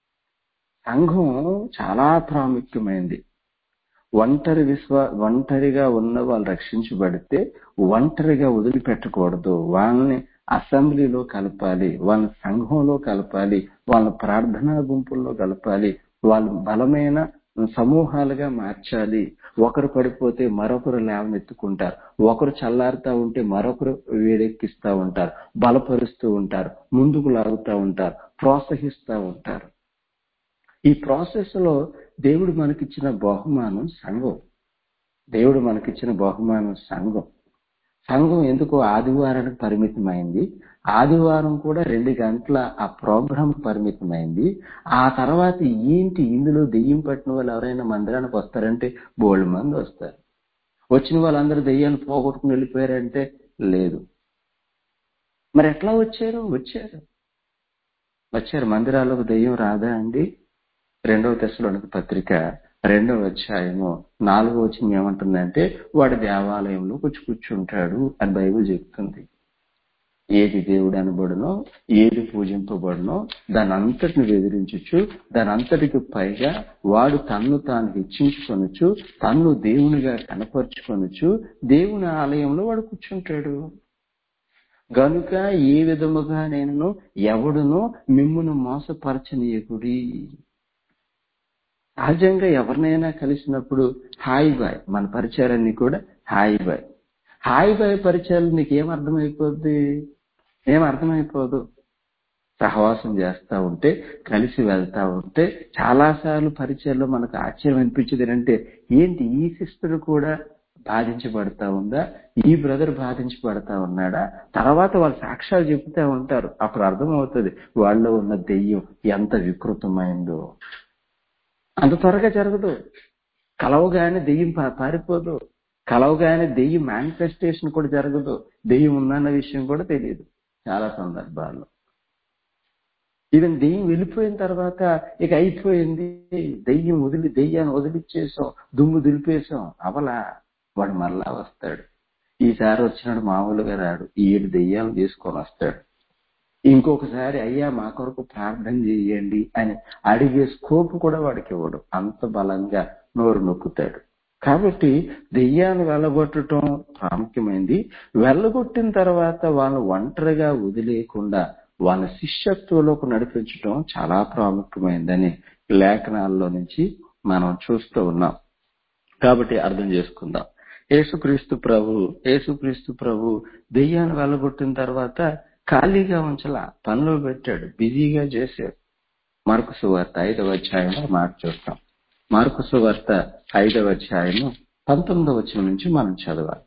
సంఘం చాలా ప్రాముఖ్యమైంది ఒంటరి విశ్వా ఒంటరిగా ఉన్న వాళ్ళు రక్షించబడితే ఒంటరిగా వదిలిపెట్టకూడదు వాళ్ళని అసెంబ్లీలో కలపాలి వాళ్ళ సంఘంలో కలపాలి వాళ్ళ ప్రార్థనా గుంపుల్లో కలపాలి వాళ్ళు బలమైన సమూహాలుగా మార్చాలి ఒకరు పడిపోతే మరొకరు లేవనెత్తుకుంటారు ఒకరు చల్లారుతా ఉంటే మరొకరు వేడెక్కిస్తా ఉంటారు బలపరుస్తూ ఉంటారు ముందుకు లాగుతూ ఉంటారు ప్రోత్సహిస్తూ ఉంటారు ఈ ప్రాసెస్ లో దేవుడు మనకిచ్చిన బహుమానం సంఘం దేవుడు మనకిచ్చిన బహుమానం సంఘం సంఘం ఎందుకో ఆదివారానికి పరిమితమైంది ఆదివారం కూడా రెండు గంటల ఆ ప్రోగ్రామ్ పరిమితమైంది ఆ తర్వాత ఏంటి ఇందులో దెయ్యం పట్టిన వాళ్ళు ఎవరైనా మందిరానికి వస్తారంటే బోల్డ్ మంది వస్తారు వచ్చిన వాళ్ళందరూ దెయ్యాన్ని పోగొట్టుకుని వెళ్ళిపోయారంటే లేదు మరి ఎట్లా వచ్చారు వచ్చారు వచ్చారు మందిరాలకు దెయ్యం రాదా అండి రెండవ దశలోనికి పత్రిక రెండవ అధ్యాయము నాలుగో వచ్చిన ఏమంటుందంటే వాడు దేవాలయంలో కూర్చు కూర్చుంటాడు అని బైబిల్ చెప్తుంది ఏది దేవుడు అనబడునో ఏది పూజింపబడునో దాని అంతటిని బెదిరించచ్చు దాని అంతటికి పైగా వాడు తన్ను తాను హెచ్చించుకొనొచ్చు తన్ను దేవునిగా కనపరుచుకొనొచ్చు దేవుని ఆలయంలో వాడు కూర్చుంటాడు గనుక ఏ విధముగా నేను ఎవడునో మిమ్మును మోసపరచనీయకుడి సహజంగా ఎవరినైనా కలిసినప్పుడు హాయ్ బాయ్ మన పరిచయాలన్నీ కూడా హాయ్ బాయ్ హాయ్ బాయ్ పరిచయాలు నీకు ఏం అర్థమైపోద్ది ఏం అర్థమైపోదు సహవాసం చేస్తా ఉంటే కలిసి వెళ్తా ఉంటే చాలాసార్లు పరిచయాల్లో మనకు ఆశ్చర్యం అనిపించేది ఏంటంటే ఏంటి ఈ సిస్టర్ కూడా బాధించబడతా ఉందా ఈ బ్రదర్ బాధించబడతా ఉన్నాడా తర్వాత వాళ్ళు సాక్ష్యాలు చెబుతా ఉంటారు అప్పుడు అర్థమవుతుంది వాళ్ళలో ఉన్న దెయ్యం ఎంత వికృతమైందో అంత త్వరగా జరగదు కలవగానే దెయ్యం పారిపోదు కలవగానే దెయ్యం మేనిఫెస్టేషన్ కూడా జరగదు దెయ్యం ఉందన్న విషయం కూడా తెలియదు చాలా సందర్భాల్లో ఈవెన్ దెయ్యం వెళ్ళిపోయిన తర్వాత ఇక అయిపోయింది దెయ్యం వదిలి దెయ్యాన్ని వదిలిచ్చేసాం దుమ్ము దులిపేసాం అవలా వాడు మరలా వస్తాడు ఈసారి వచ్చినాడు మామూలుగా రాడు ఏడు దెయ్యాలు తీసుకొని వస్తాడు ఇంకొకసారి అయ్యా మా కొరకు ప్రార్థన చేయండి అని అడిగే స్కోప్ కూడా వాడికి ఇవ్వడు అంత బలంగా నోరు నొక్కుతాడు కాబట్టి దెయ్యాన్ని వెళ్ళగొట్టడం ప్రాముఖ్యమైంది వెళ్ళగొట్టిన తర్వాత వాళ్ళని ఒంటరిగా వదిలేయకుండా వాళ్ళ శిష్యత్వంలోకి నడిపించడం చాలా ప్రాముఖ్యమైందని లేఖనాల్లో నుంచి మనం చూస్తూ ఉన్నాం కాబట్టి అర్థం చేసుకుందాం యేసుక్రీస్తు ప్రభు యేసుక్రీస్తు ప్రభు దెయ్యాన్ని వెళ్ళగొట్టిన తర్వాత ఖాళీగా ఉంచలా పనిలో పెట్టాడు బిజీగా చేశాడు మార్కు సువార్త ఐదవ అధ్యాయంలో మాట చూస్తాం మార్కు సువార్త ఐదవ అధ్యాయము పంతొమ్మిదవ వచనం నుంచి మనం చదవాలి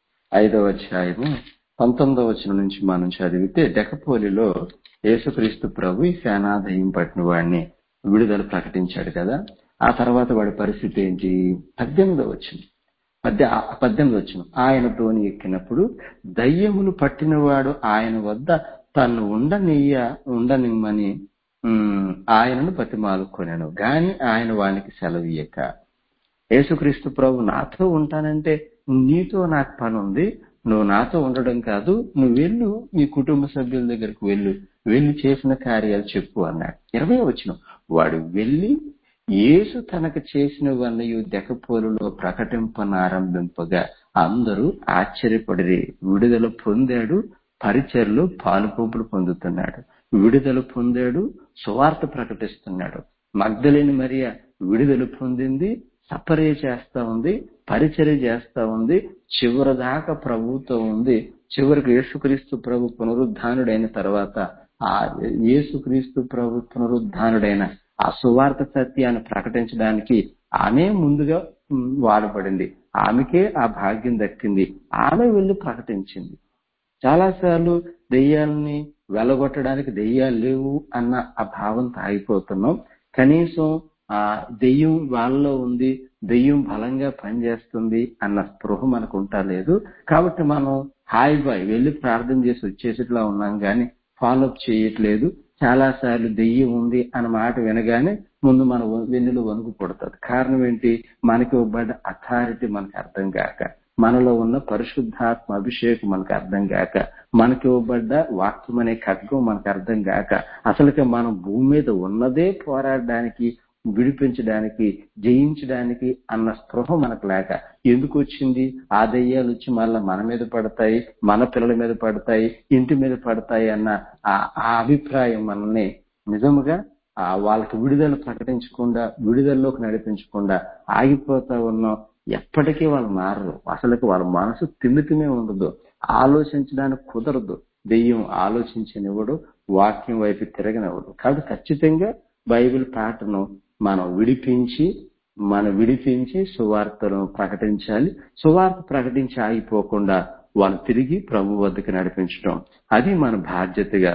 ఐదవ అధ్యాయము పంతొమ్మిదవ వచనం నుంచి మనం చదివితే డెకపోలిలో యేసుక్రీస్తు ప్రభు ఈ సేనాదయం పట్టిన వాడిని విడుదల ప్రకటించాడు కదా ఆ తర్వాత వాడి పరిస్థితి ఏంటి పద్దెనిమిదవ వచనం పద్దె పద్దెనిమిది వచ్చిన ఆయన తోని ఎక్కినప్పుడు దయ్యములు పట్టినవాడు ఆయన వద్ద తను ఉండనియ్య ఉండనిమ్మని ఉమ్, ఆయనను బతిమాలుకొనెను గాని ఆయన వానికి సెలవీయక యేసుక్రీస్తు ప్రభు నాతో ఉంటానంటే నీతో నాకు పని ఉంది నువ్వు నాతో ఉండడం కాదు నువ్వు వెళ్ళు నీ కుటుంబ సభ్యుల దగ్గరికి వెళ్ళు వెళ్ళి చేసిన కార్యాలు చెప్పు అన్నాడు ఇరవై వచ్చిన వాడు వెళ్ళి యేసు తనకు చేసినవన్నీ దెకపోలులో ప్రకటింపనారంభింపగా అందరూ ఆశ్చర్యపడిరి విడుదల పొందాడు పరిచర్లు పాలుపంపులు పొందుతున్నాడు విడుదల పొందాడు సువార్త ప్రకటిస్తున్నాడు మగ్ధలేని మరియ విడుదల పొందింది సపర్య చేస్తా ఉంది పరిచర్య చేస్తా ఉంది చివరి దాకా ప్రభుతో ఉంది చివరికి యేసుక్రీస్తు ప్రభు పునరుద్ధానుడైన తర్వాత ఆ యేసుక్రీస్తు ప్రభు పునరుద్ధానుడైన ఆ సువార్త సత్యాన్ని ప్రకటించడానికి ఆమె ముందుగా ఉమ్, వాడబడింది ఆమెకే ఆ భాగ్యం దక్కింది ఆమె వెళ్ళి ప్రకటించింది చాలాసార్లు దెయ్యాలని వెలగొట్టడానికి దెయ్యాలు లేవు అన్న ఆ భావంతో ఆగిపోతున్నాం కనీసం ఆ దెయ్యం వాళ్ళలో ఉంది దెయ్యం బలంగా పనిచేస్తుంది అన్న స్పృహ మనకు ఉంటాలేదు కాబట్టి మనం హాయ్ బాయ్ వెళ్ళి ప్రార్థన చేసి వచ్చేసిట్లా ఉన్నాం కానీ ఫాలోఅప్ చేయట్లేదు చాలా సార్లు దెయ్యం ఉంది అన్న మాట వినగానే ముందు మన వెన్నులో వణుకు పుడుతుంది కారణం ఏంటి మనకి ఇవ్వబడ్డ అథారిటీ మనకు అర్థం కాక మనలో ఉన్న పరిశుద్ధాత్మ అభిషేకం మనకు అర్థం కాక మనకి ఇవ్వబడ్డ వాక్యం అనే ఖడ్గం మనకు అర్థం కాక అసలుకి మనం భూమి మీద ఉన్నదే పోరాడడానికి విడిపించడానికి జయించడానికి అన్న స్పృహ మనకు లేక ఎందుకు వచ్చింది ఆ దయ్యాలు వచ్చి మళ్ళీ మన మీద పడతాయి మన పిల్లల మీద పడతాయి ఇంటి మీద పడతాయి అన్న ఆ ఆ అభిప్రాయం మనల్ని నిజముగా ఆ వాళ్ళకి విడుదల ప్రకటించకుండా విడుదలలోకి నడిపించకుండా ఆగిపోతా ఉన్నాం ఎప్పటికీ వాళ్ళు మారరు అసలుకి వాళ్ళ మనసు తిమ్మితిమే ఉండదు ఆలోచించడానికి కుదరదు దెయ్యం ఆలోచించనివ్వడు వాక్యం వైపు తిరగనివ్వడు కాబట్టి ఖచ్చితంగా బైబిల్ పాటను మనం విడిపించి మనం విడిపించి సువార్తను ప్రకటించాలి సువార్త ప్రకటించి ఆగిపోకుండా వాళ్ళు తిరిగి ప్రభు వద్దకు నడిపించడం అది మన బాధ్యతగా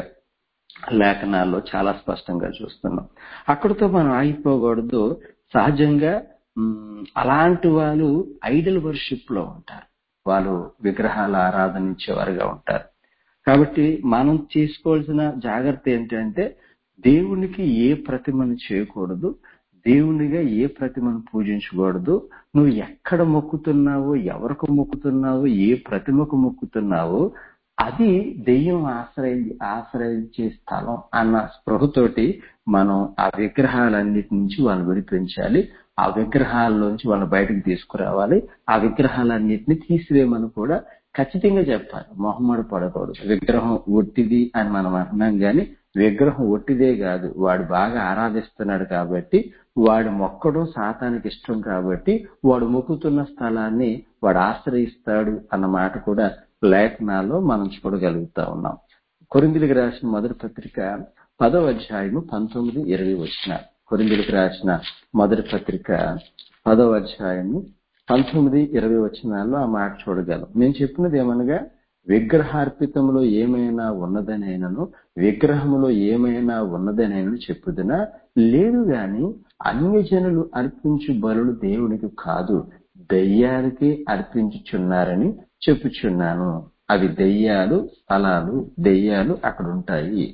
లేఖనాల్లో చాలా స్పష్టంగా చూస్తున్నాం అక్కడితో మనం ఆగిపోకూడదు సహజంగా మ్, అలాంటి వాళ్ళు ఐడల్ వర్షిప్ లో ఉంటారు వాళ్ళు విగ్రహాల ఆరాధనించేవారుగా ఉంటారు కాబట్టి మనం తీసుకోవాల్సిన జాగ్రత్త ఏంటంటే దేవునికి ఏ ప్రతిమను చేయకూడదు దేవునిగా ఏ ప్రతిమను పూజించకూడదు నువ్వు ఎక్కడ మొక్కుతున్నావో ఎవరికి మొక్కుతున్నావో ఏ ప్రతిమకు మొక్కుతున్నావో అది దెయ్యం ఆశ్రయి ఆశ్రయించే స్థలం అన్న స్పృహతోటి మనం ఆ విగ్రహాలన్నిటి నుంచి వాళ్ళని విడిపించాలి ఆ విగ్రహాల్లోంచి వాళ్ళని బయటకు తీసుకురావాలి ఆ విగ్రహాలన్నిటిని తీసివేయమని కూడా ఖచ్చితంగా చెప్పాలి మొహమ్మడు పడకూడదు విగ్రహం ఒట్టిది అని మనం అంటున్నాం కానీ విగ్రహం ఒట్టిదే కాదు వాడు బాగా ఆరాధిస్తున్నాడు కాబట్టి వాడు మొక్కడం సాతానికి ఇష్టం కాబట్టి వాడు మొక్కుతున్న స్థలాన్ని వాడు ఆశ్రయిస్తాడు అన్న మాట కూడా లేఖనాల్లో మనం చూడగలుగుతా ఉన్నాం కొరిందులకు రాసిన మొదటి పత్రిక పదవ అధ్యాయము పంతొమ్మిది ఇరవై వచ్చిన కొరిందులకు రాసిన మొదటి పత్రిక పదవ అధ్యాయము పంతొమ్మిది ఇరవై వచనాల్లో ఆ మాట చూడగలం నేను చెప్పినది ఏమనగా విగ్రహార్పితంలో ఏమైనా ఉన్నదనైనను విగ్రహములో ఏమైనా ఉన్నదనైనను చెప్పుదునా లేదు గాని అన్యజనులు అర్పించు బలులు దేవునికి కాదు దయ్యాలకే అర్పించుచున్నారని చెప్పుచున్నాను అవి దయ్యాలు స్థలాలు దయ్యాలు అక్కడ ఉంటాయి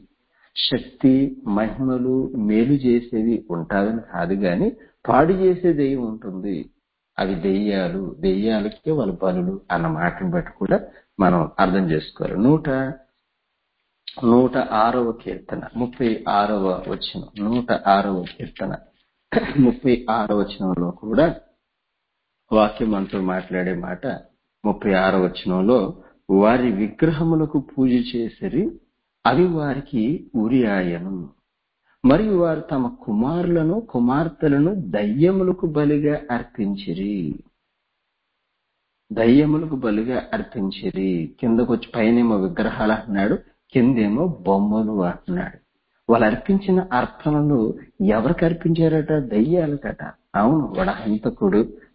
శక్తి మహిమలు మేలు చేసేవి ఉంటాయని కాదు గాని పాడు చేసే దెయ్యం ఉంటుంది అవి దెయ్యాలు దెయ్యాలకే వాళ్ళ బలులు అన్న మాటను బట్టి కూడా మనం అర్థం చేసుకోవాలి నూట నూట ఆరవ కీర్తన ముప్పై ఆరవ వచనం నూట ఆరవ కీర్తన ముప్పై ఆరవ వచనంలో కూడా వాక్యం మనతో మాట్లాడే మాట ముప్పై ఆరవ వచనంలో వారి విగ్రహములకు పూజ చేసిరి అవి వారికి ఉరియాయను మరియు వారు తమ కుమారులను కుమార్తెలను దయ్యములకు బలిగా అర్పించిరి దయ్యములకు బలిగా అర్పించిరి కిందకొచ్చి పైనేమో విగ్రహాలు అంటున్నాడు కిందేమో బొమ్మలు అంటున్నాడు వాళ్ళు అర్పించిన అర్పణలు ఎవరికి అర్పించారట దయ్యాలకట అవును వాడు హంతకుడు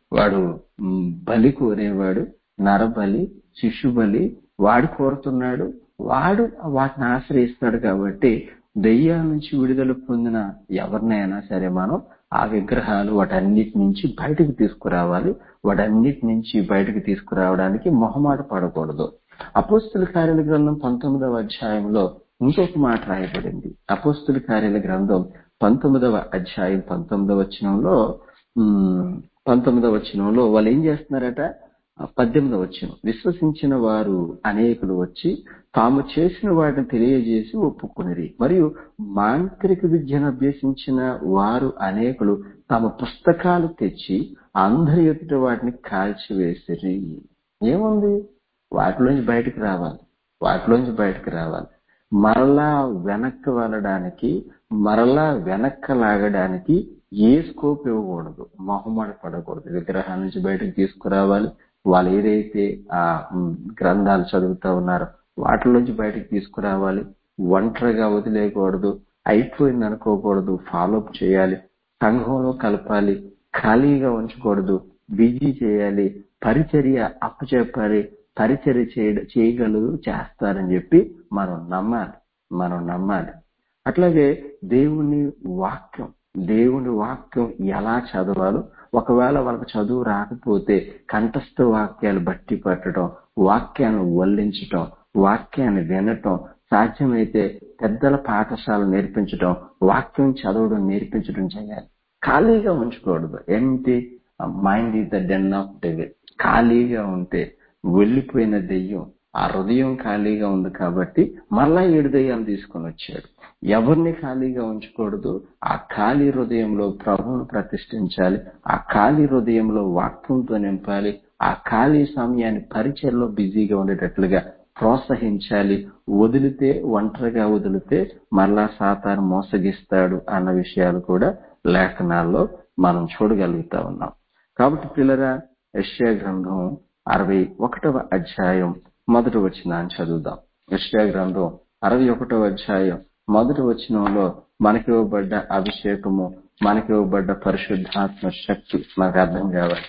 వాడు మ్, బలి కోరేవాడు నరబలి శిశు బలి వాడు కోరుతున్నాడు వాడు వాటిని ఆశ్రయిస్తాడు కాబట్టి దెయ్యాల నుంచి విడుదల పొందిన ఎవరినైనా సరే మనం ఆ విగ్రహాలు వాటన్నిటి నుంచి బయటకు తీసుకురావాలి వాటన్నిటి నుంచి బయటకు తీసుకురావడానికి మొహమాట పడకూడదు అపోస్తుల కార్యాల గ్రంథం పంతొమ్మిదవ అధ్యాయంలో ఇంకొక మాట రాయబడింది అపోస్తుల కార్యాల గ్రంథం పంతొమ్మిదవ అధ్యాయం పంతొమ్మిదవ వచనంలో ఉమ్, పంతొమ్మిదవ వచనంలో వాళ్ళు ఏం చేస్తున్నారట ఆ పద్దెనిమిదవ వచనం విశ్వసించిన వారు అనేకులు వచ్చి తాము చేసిన వాటిని తెలియజేసి ఒప్పుకొనిరి మరియు మాంత్రిక విద్యను అభ్యసించిన వారు అనేకులు తమ పుస్తకాలు తెచ్చి అందరి ఎదుట వాటిని కాల్చివేసిరి ఏముంది వాటిలోంచి బయటకు రావాలి వాటిలోంచి బయటకు రావాలి మరలా వెనక్కి వెళ్ళడానికి మరలా వెనక్కి లాగడానికి ఏ స్కోప్ ఇవ్వకూడదు మొహమాట పడకూడదు విగ్రహాల నుంచి బయటకు తీసుకురావాలి వాళ్ళు ఏదైతే ఆ ఉమ్, గ్రంథాలు చదువుతా ఉన్నారో వాటిలోంచి బయటకు తీసుకురావాలి ఒంటరిగా వదిలేయకూడదు అయిపోయింది అనుకోకూడదు ఫాలో అప్ చేయాలి సంఘంలో కలపాలి ఖాళీగా ఉంచకూడదు బిజీ చేయాలి పరిచర్య అప్పచెప్పాలి పరిచర్య చేయ చేయగలరు చేస్తారని చెప్పి మనం నమ్మాలి మనం నమ్మాలి అట్లాగే దేవుని వాక్యం దేవుని వాక్యం ఎలా చదవాలో ఒకవేళ వాళ్ళకి చదువు రాకపోతే కంఠస్థ వాక్యాలు బట్టి పట్టడం వాక్యాన్ని వల్లించటం వాక్యాన్ని వినటం సాధ్యమైతే పెద్దల పాఠశాల నేర్పించడం వాక్యం చదవడం నేర్పించడం చేయాలి ఖాళీగా ఉంచకూడదు ఏంటి mind is the den of devil ఖాళీగా ఉంటే వెళ్ళిపోయిన దెయ్యం ఆ హృదయం ఖాళీగా ఉంది కాబట్టి మరలా ఏడు దెయ్యాలు తీసుకొని వచ్చాడు ఎవరిని ఖాళీగా ఉంచకూడదు ఆ ఖాళీ హృదయంలో ప్రభువును ప్రతిష్ఠించాలి ఆ ఖాళీ హృదయంలో వాక్యంతో నింపాలి ఆ ఖాళీ సమయాన్ని పరిచయలో బిజీగా ఉండేటట్లుగా ప్రోత్సహించాలి వదిలితే ఒంటరిగా వదిలితే మరలా సాతాను మోసగిస్తాడు అన్న విషయాలు కూడా లేఖనాల్లో మనం చూడగలుగుతా ఉన్నాం కాబట్టి పిల్లరా యెషయా గ్రంథం అరవై ఒకటవ అధ్యాయం మొదటి వచనాన్ని చదువుదాం యెషయా గ్రంథం అరవై ఒకటవ అధ్యాయం మొదటి వచనంలో మనకి ఇవ్వబడ్డ అభిషేకము మనకి ఇవ్వబడ్డ పరిశుద్ధాత్మ శక్తి మనకు అర్థం కావాలి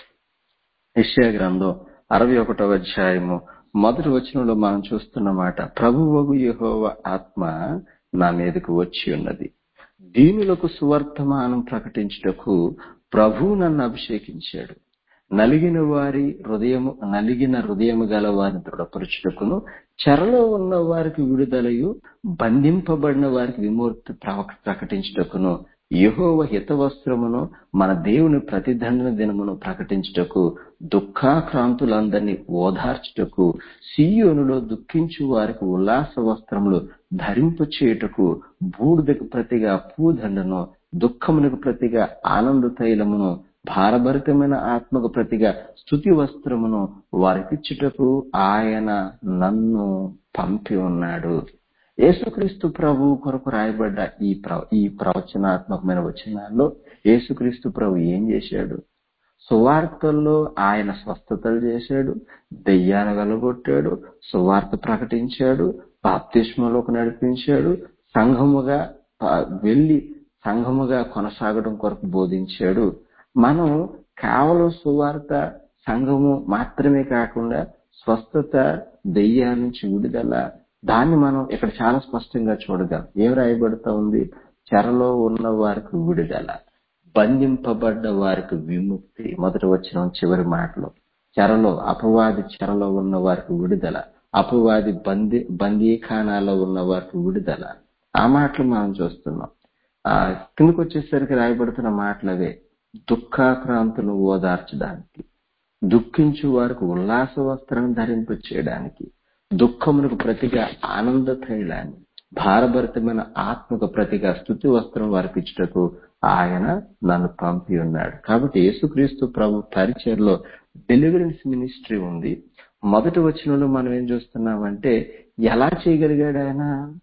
యెషయా గ్రంథం అరవై ఒకటవ అధ్యాయము మొదటి వచనంలో మనం చూస్తున్న మాట ప్రభువగు యెహోవ ఆత్మ నా మీదకు వచ్చి ఉన్నది దీనులకు సువర్తమానం ప్రకటించుటకు ప్రభువు నన్ను అభిషేకించాడు నలిగిన వారి హృదయము నలిగిన హృదయము గల వారిని దృఢపరచుటకును చెరలో ఉన్న వారికి విడుదలయు బంధింపబడిన వారికి విముక్తి ప్రవ- ప్రకటించుటకును యెహోవ హితవస్త్రమును మన దేవుని ప్రతిదండన దినమును ప్రకటించుటకు దుఃఖాక్రాంతులందరినీ ఓదార్చుటకు సీయోనులో దుఃఖించు వారికి ఉల్లాస వస్త్రములు ధరింప చేయుటకు బూడిదకు ప్రతిగా పూదండను దుఃఖమునకు ప్రతిగా ఆనంద తైలమును భారభరితమైన ఆత్మకు ప్రతిగా స్థుతి వస్త్రమును వారికిచ్చుటకు ఆయన నన్ను పంపి ఉన్నాడు యేసుక్రీస్తు ప్రభు కొరకు రాయబడ్డ ఈ ప్ర ఈ ప్రవచనాత్మకమైన వచనాల్లో యేసుక్రీస్తు ప్రభు ఏం చేశాడు సువార్తల్లో ఆయన స్వస్థతలు చేశాడు దెయ్యాన్ని వెలగొట్టాడు సువార్త ప్రకటించాడు బాప్తిష్మలోకి నడిపించాడు సంఘముగా ఆ, వెళ్లి సంఘముగా కొనసాగడం కొరకు బోధించాడు మనం కేవలం సువార్త సంఘము మాత్రమే కాకుండా స్వస్థత దెయ్యాల నుంచి విడుదల దాన్ని మనం ఇక్కడ చాలా స్పష్టంగా చూడగలం ఏం రాయబడుతా ఉంది చెరలో ఉన్న వారికి విడుదల బంధింపబడ్డ వారికి విముక్తి మొదటి వచ్చిన చివరి మాటలో చెరలో అపవాది చెరలో ఉన్న వారికి విడుదల అపవాది బందీ బందీఖానాలో ఉన్న వారికి విడుదల ఆ మాటలు మనం చూస్తున్నాం ఆ కిందకు వచ్చేసరికి రాయబడుతున్న మాటలు అవే దుఃఖాక్రాంతులు ఓదార్చడానికి దుఃఖించు వారికి ఉల్లాస వస్త్రం ధరింప చేయడానికి దుఃఖమునకు ప్రతిగా ఆనంద తైలాన్ని భారభరితమైన ఆత్మకు ప్రతిగా స్థుతి వస్త్రం వారికి ఇచ్చుటకు ఆయన నన్ను పంపి ఉన్నాడు కాబట్టి యేసుక్రీస్తు ప్రభు పరిచయలో డెలివరెన్స్ మినిస్ట్రీ ఉంది మొదటి వచనంలో మనం ఏం చూస్తున్నామంటే ఎలా చేయగలిగాడు ఆయన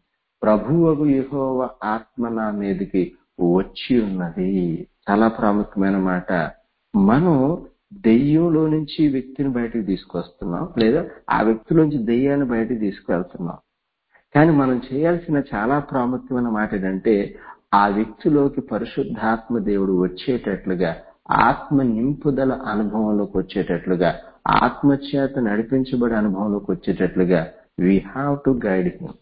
ప్రభువగు యెహోవ ఆత్మ నా మీదకి వచ్చి ఉన్నది చాలా ప్రాముఖ్యమైన మాట మనం దెయ్యంలో నుంచి వ్యక్తిని బయటకు తీసుకొస్తున్నాం లేదా ఆ వ్యక్తిలోంచి దెయ్యాన్ని బయటకు తీసుకెళ్తున్నాం కానీ మనం చేయాల్సిన చాలా ప్రాముఖ్యమైన మాట ఏంటంటే ఆ వ్యక్తిలోకి పరిశుద్ధాత్మ దేవుడు వచ్చేటట్లుగా ఆత్మ నింపుదల అనుభవంలోకి వచ్చేటట్లుగా ఆత్మ చేత నడిపించబడే అనుభవంలోకి వచ్చేటట్లుగా we have to guide him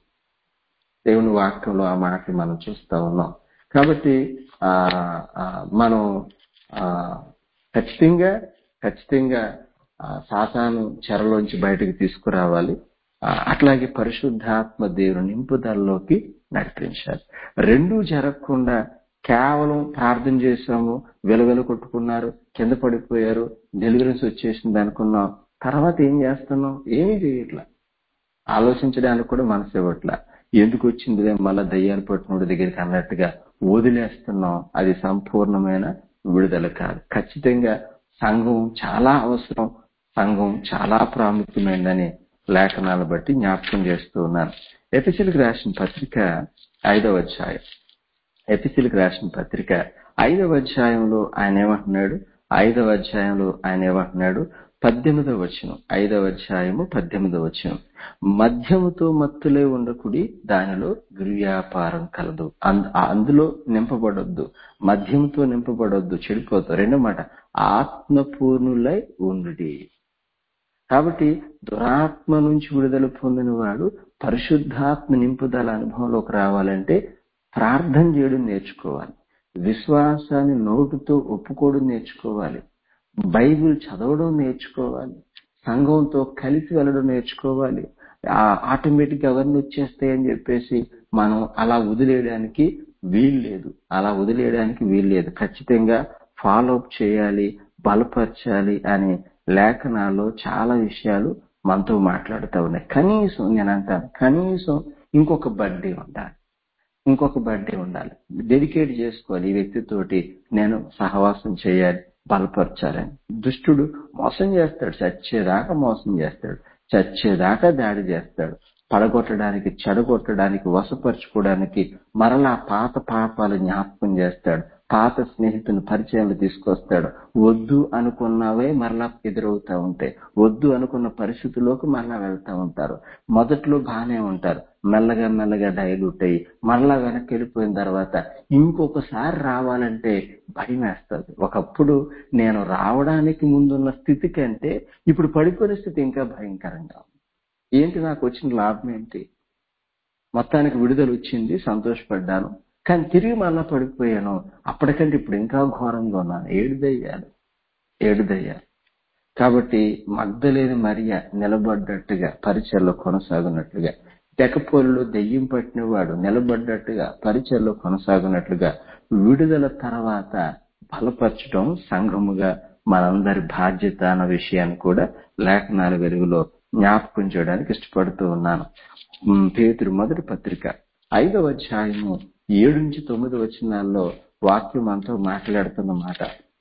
దేవుని వాక్యంలో ఆ మాటలు మనం చూస్తా ఉన్నాం కాబట్టి ఆ ఆ, మనం ఆ ఖచ్చితంగా ఖచ్చితంగా ఆ, సాతాను చెరలోంచి బయటకు తీసుకురావాలి ఆ, అట్లాగే పరిశుద్ధాత్మ దేవుని నింపుదలలోకి నడిపించాలి రెండూ జరగకుండా కేవలం ప్రార్థన చేశాము వెలవెల కొట్టుకున్నారు కింద పడిపోయారు డెలివరెన్స్ వచ్చేసింది అనుకున్నాం తర్వాత ఏం చేస్తున్నాం ఏమీ చేయట్లా ఆలోచించడానికి కూడా మనసు ఇవ్వట్లా ఎందుకు వచ్చిందిలే మళ్ళా దయ్యాలు పట్టినోడి దగ్గరికి అన్నట్టుగా వదిలేస్తున్నాం అది సంపూర్ణమైన విడుదల కాదు ఖచ్చితంగా సంఘం చాలా అవసరం సంఘం చాలా ప్రాముఖ్యమైనదని లేఖనాలను బట్టి జ్ఞాపకం చేస్తూ ఉన్నాను ఎపిసిల్కి రాసిన పత్రిక ఐదవ అధ్యాయం ఎపిసిల్కి రాసిన పత్రిక ఐదవ అధ్యాయంలో ఆయన ఏమంటున్నాడు ఐదవ అధ్యాయంలో ఆయన ఏమంటున్నాడు పద్దెనిమిదవ వచనం ఐదవ అధ్యాయము పద్దెనిమిదవ వచనం మద్యముతో మత్తులే ఉండకుడి దానిలో దుర్వ్యాపారం కలదు అంద- అందులో నింపబడొద్దు మద్యముతో నింపబడొద్దు చెడిపోతారు రెండో మాట ఆత్మపూర్ణులై ఉండుడి కాబట్టి దురాత్మ నుంచి విడుదల పొందిన వాడు పరిశుద్ధాత్మ నింపుదల అనుభవంలోకి రావాలంటే ప్రార్థన చేయడం నేర్చుకోవాలి విశ్వాసాన్ని నోటుతో ఒప్పుకోవడం నేర్చుకోవాలి బైబిల్ చదవడం నేర్చుకోవాలి సంఘంతో కలిసి వెళ్ళడం నేర్చుకోవాలి ఆటోమేటిక్ అవన్నీ వచ్చేస్తాయని చెప్పేసి మనం అలా వదిలేయడానికి వీలు లేదు అలా వదిలేయడానికి వీలు లేదు ఖచ్చితంగా ఫాలో అప్ చేయాలి బలపరచాలి అనే లేఖనాల్లో చాలా విషయాలు మనతో మాట్లాడుతూ ఉన్నాయి కనీసం నేను అంటాను కనీసం ఇంకొక బర్త్డే ఉండాలి ఇంకొక బర్త్డే ఉండాలి డెడికేట్ చేసుకోవాలి ఈ వ్యక్తితోటి నేను సహవాసం చేయాలి బలపరచాలని దుష్టుడు మోసం చేస్తాడు చచ్చేదాకా మోసం చేస్తాడు చచ్చేదాకా దాడి చేస్తాడు పడగొట్టడానికి చెడగొట్టడానికి వశపరచుకోవడానికి మరలా పాత పాపాలు జ్ఞాపకం చేస్తాడు పాత స్నేహితుని పరిచయాలు తీసుకొస్తాడు వద్దు అనుకున్నవే మరలా ఎదురవుతా ఉంటాయి వద్దు అనుకున్న పరిస్థితుల్లోకి మరలా వెళ్తా ఉంటారు మొదట్లో బాగానే ఉంటారు మెల్లగా మెల్లగా డైల్యూట్ అయ్యి మరలా వెనక్కి వెళ్ళిపోయిన తర్వాత ఇంకొకసారి రావాలంటే భయం వేస్తుంది ఒకప్పుడు నేను రావడానికి ముందున్న స్థితి కంటే ఇప్పుడు పడిపోయిన స్థితి ఇంకా భయంకరంగా ఉంది. ఏంటి నాకు వచ్చిన లాభం ఏంటి మొత్తానికి విడుదల వచ్చింది సంతోషపడ్డాను కానీ తిరిగి మళ్ళా పడిపోయాను అప్పటికంటే ఇప్పుడు ఇంకా ఘోరంగా ఉన్నాను ఏడు దయ్యాలు ఏడు దయ్యాలు కాబట్టి మగ్ధలేని మరియ నిలబడ్డట్టుగా పరిచయలో కొనసాగునట్లుగా తెకపోలులో దెయ్యం పట్టినవాడు నిలబడ్డట్టుగా పరిచయలో కొనసాగునట్లుగా విడుదల తర్వాత బలపరచడం సంఘముగా మనందరి బాధ్యత అన్న విషయాన్ని కూడా లేఖనాల వెలుగులో జ్ఞాపకం చేయడానికి ఇష్టపడుతూ ఉన్నాను ఉమ్, పేతురు మొదటి పత్రిక ఐదవ అధ్యాయము ఏడు నుంచి తొమ్మిది వచనాల్లో వాక్యం మనతో మాట్లాడుతున్న మాట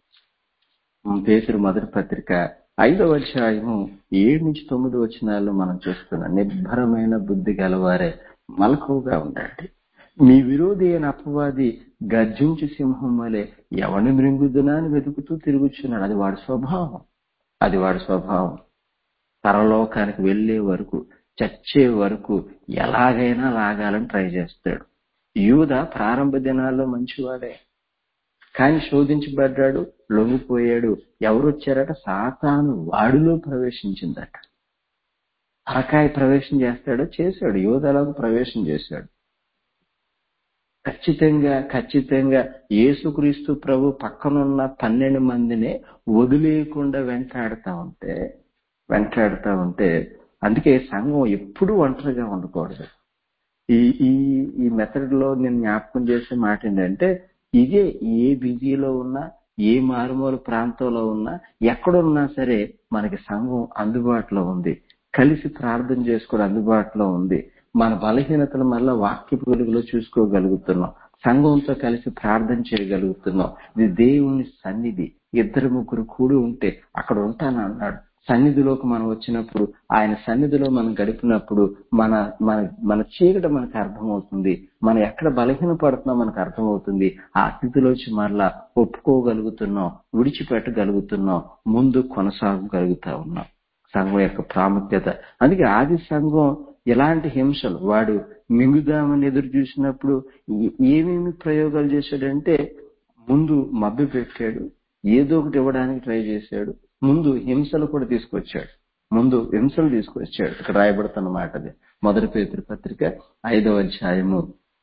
ఉమ్, పేతురు మొదటి పత్రిక ఐదవ అధ్యాయము ఏడు నుంచి తొమ్మిది వచనాల్లో మనం చూస్తున్నాం నిబ్బరమైన బుద్ధి గలవారే మలకువగా ఉండండి మీ విరోధి అయిన అపవాది గర్జించు సింహం వలె ఎవని మృంగుదునా అని వెతుకుతూ తిరుగుచున్నాడు అది వాడి స్వభావం అది వాడి స్వభావం పరలోకానికి వెళ్లే వరకు చచ్చే వరకు ఎలాగైనా లాగాలని ట్రై చేస్తాడు యూద ప్రారంభ దినాల్లో మంచివాడే కానీ శోధించబడ్డాడు లొంగిపోయాడు ఎవరు వచ్చారట సాతాను వాడిలో ప్రవేశించిందట తలకాయ ప్రవేశం చేస్తాడో చేశాడు యోధలకు ప్రవేశం చేశాడు ఖచ్చితంగా ఖచ్చితంగా యేసుక్రీస్తు ప్రభు పక్కనున్న పన్నెండు మందినే వదిలేయకుండా వెంటాడుతా ఉంటే వెంటాడుతా ఉంటే అందుకే సంఘం ఎప్పుడూ ఒంటరిగా ఉండకూడదు ఈ ఈ ఈ మెథడ్ లో నేను జ్ఞాపకం చేసే మాట ఏంటంటే ఇదే ఏ బిజీలో ఉన్నా ఏ మారుమూల ప్రాంతంలో ఉన్నా ఎక్కడున్నా సరే మనకి సంఘం అందుబాటులో ఉంది కలిసి ప్రార్థన చేసుకోవడం అందుబాటులో ఉంది మన బలహీనతలు మళ్ళా వాక్యపు వెలుగులో చూసుకోగలుగుతున్నాం సంఘంతో కలిసి ప్రార్థన చేయగలుగుతున్నాం ఇది దేవుని సన్నిధి ఇద్దరు ముగ్గురు కూడి ఉంటే అక్కడ ఉంటాను అన్నాడు సన్నిధిలోకి మనం వచ్చినప్పుడు ఆయన సన్నిధిలో మనం గడిపినప్పుడు మన మన మన చీకట మనకు అర్థమవుతుంది మనం ఎక్కడ బలహీన పడుతున్నాం మనకు అర్థమవుతుంది ఆ స్థితిలోంచి మరలా ఒప్పుకోగలుగుతున్నాం విడిచిపెట్టగలుగుతున్నాం ముందు కొనసాగగలుగుతా ఉన్నాం సంఘం యొక్క ప్రాముఖ్యత అందుకే ఆది సంఘం ఎలాంటి హింసలు వాడు మింగుదామని ఎదురు చూసినప్పుడు ఏ- ఏమేమి ప్రయోగాలు చేశాడంటే ముందు మభ్య పెట్టాడు ఏదో ఒకటి ఇవ్వడానికి ట్రై చేశాడు ముందు హింసలు కూడా తీసుకొచ్చాడు ముందు హింసలు తీసుకొచ్చాడు ఇక్కడ రాయబడుతున్న మాట అది మొదటి పేతురు పత్రిక ఐదవ అధ్యాయము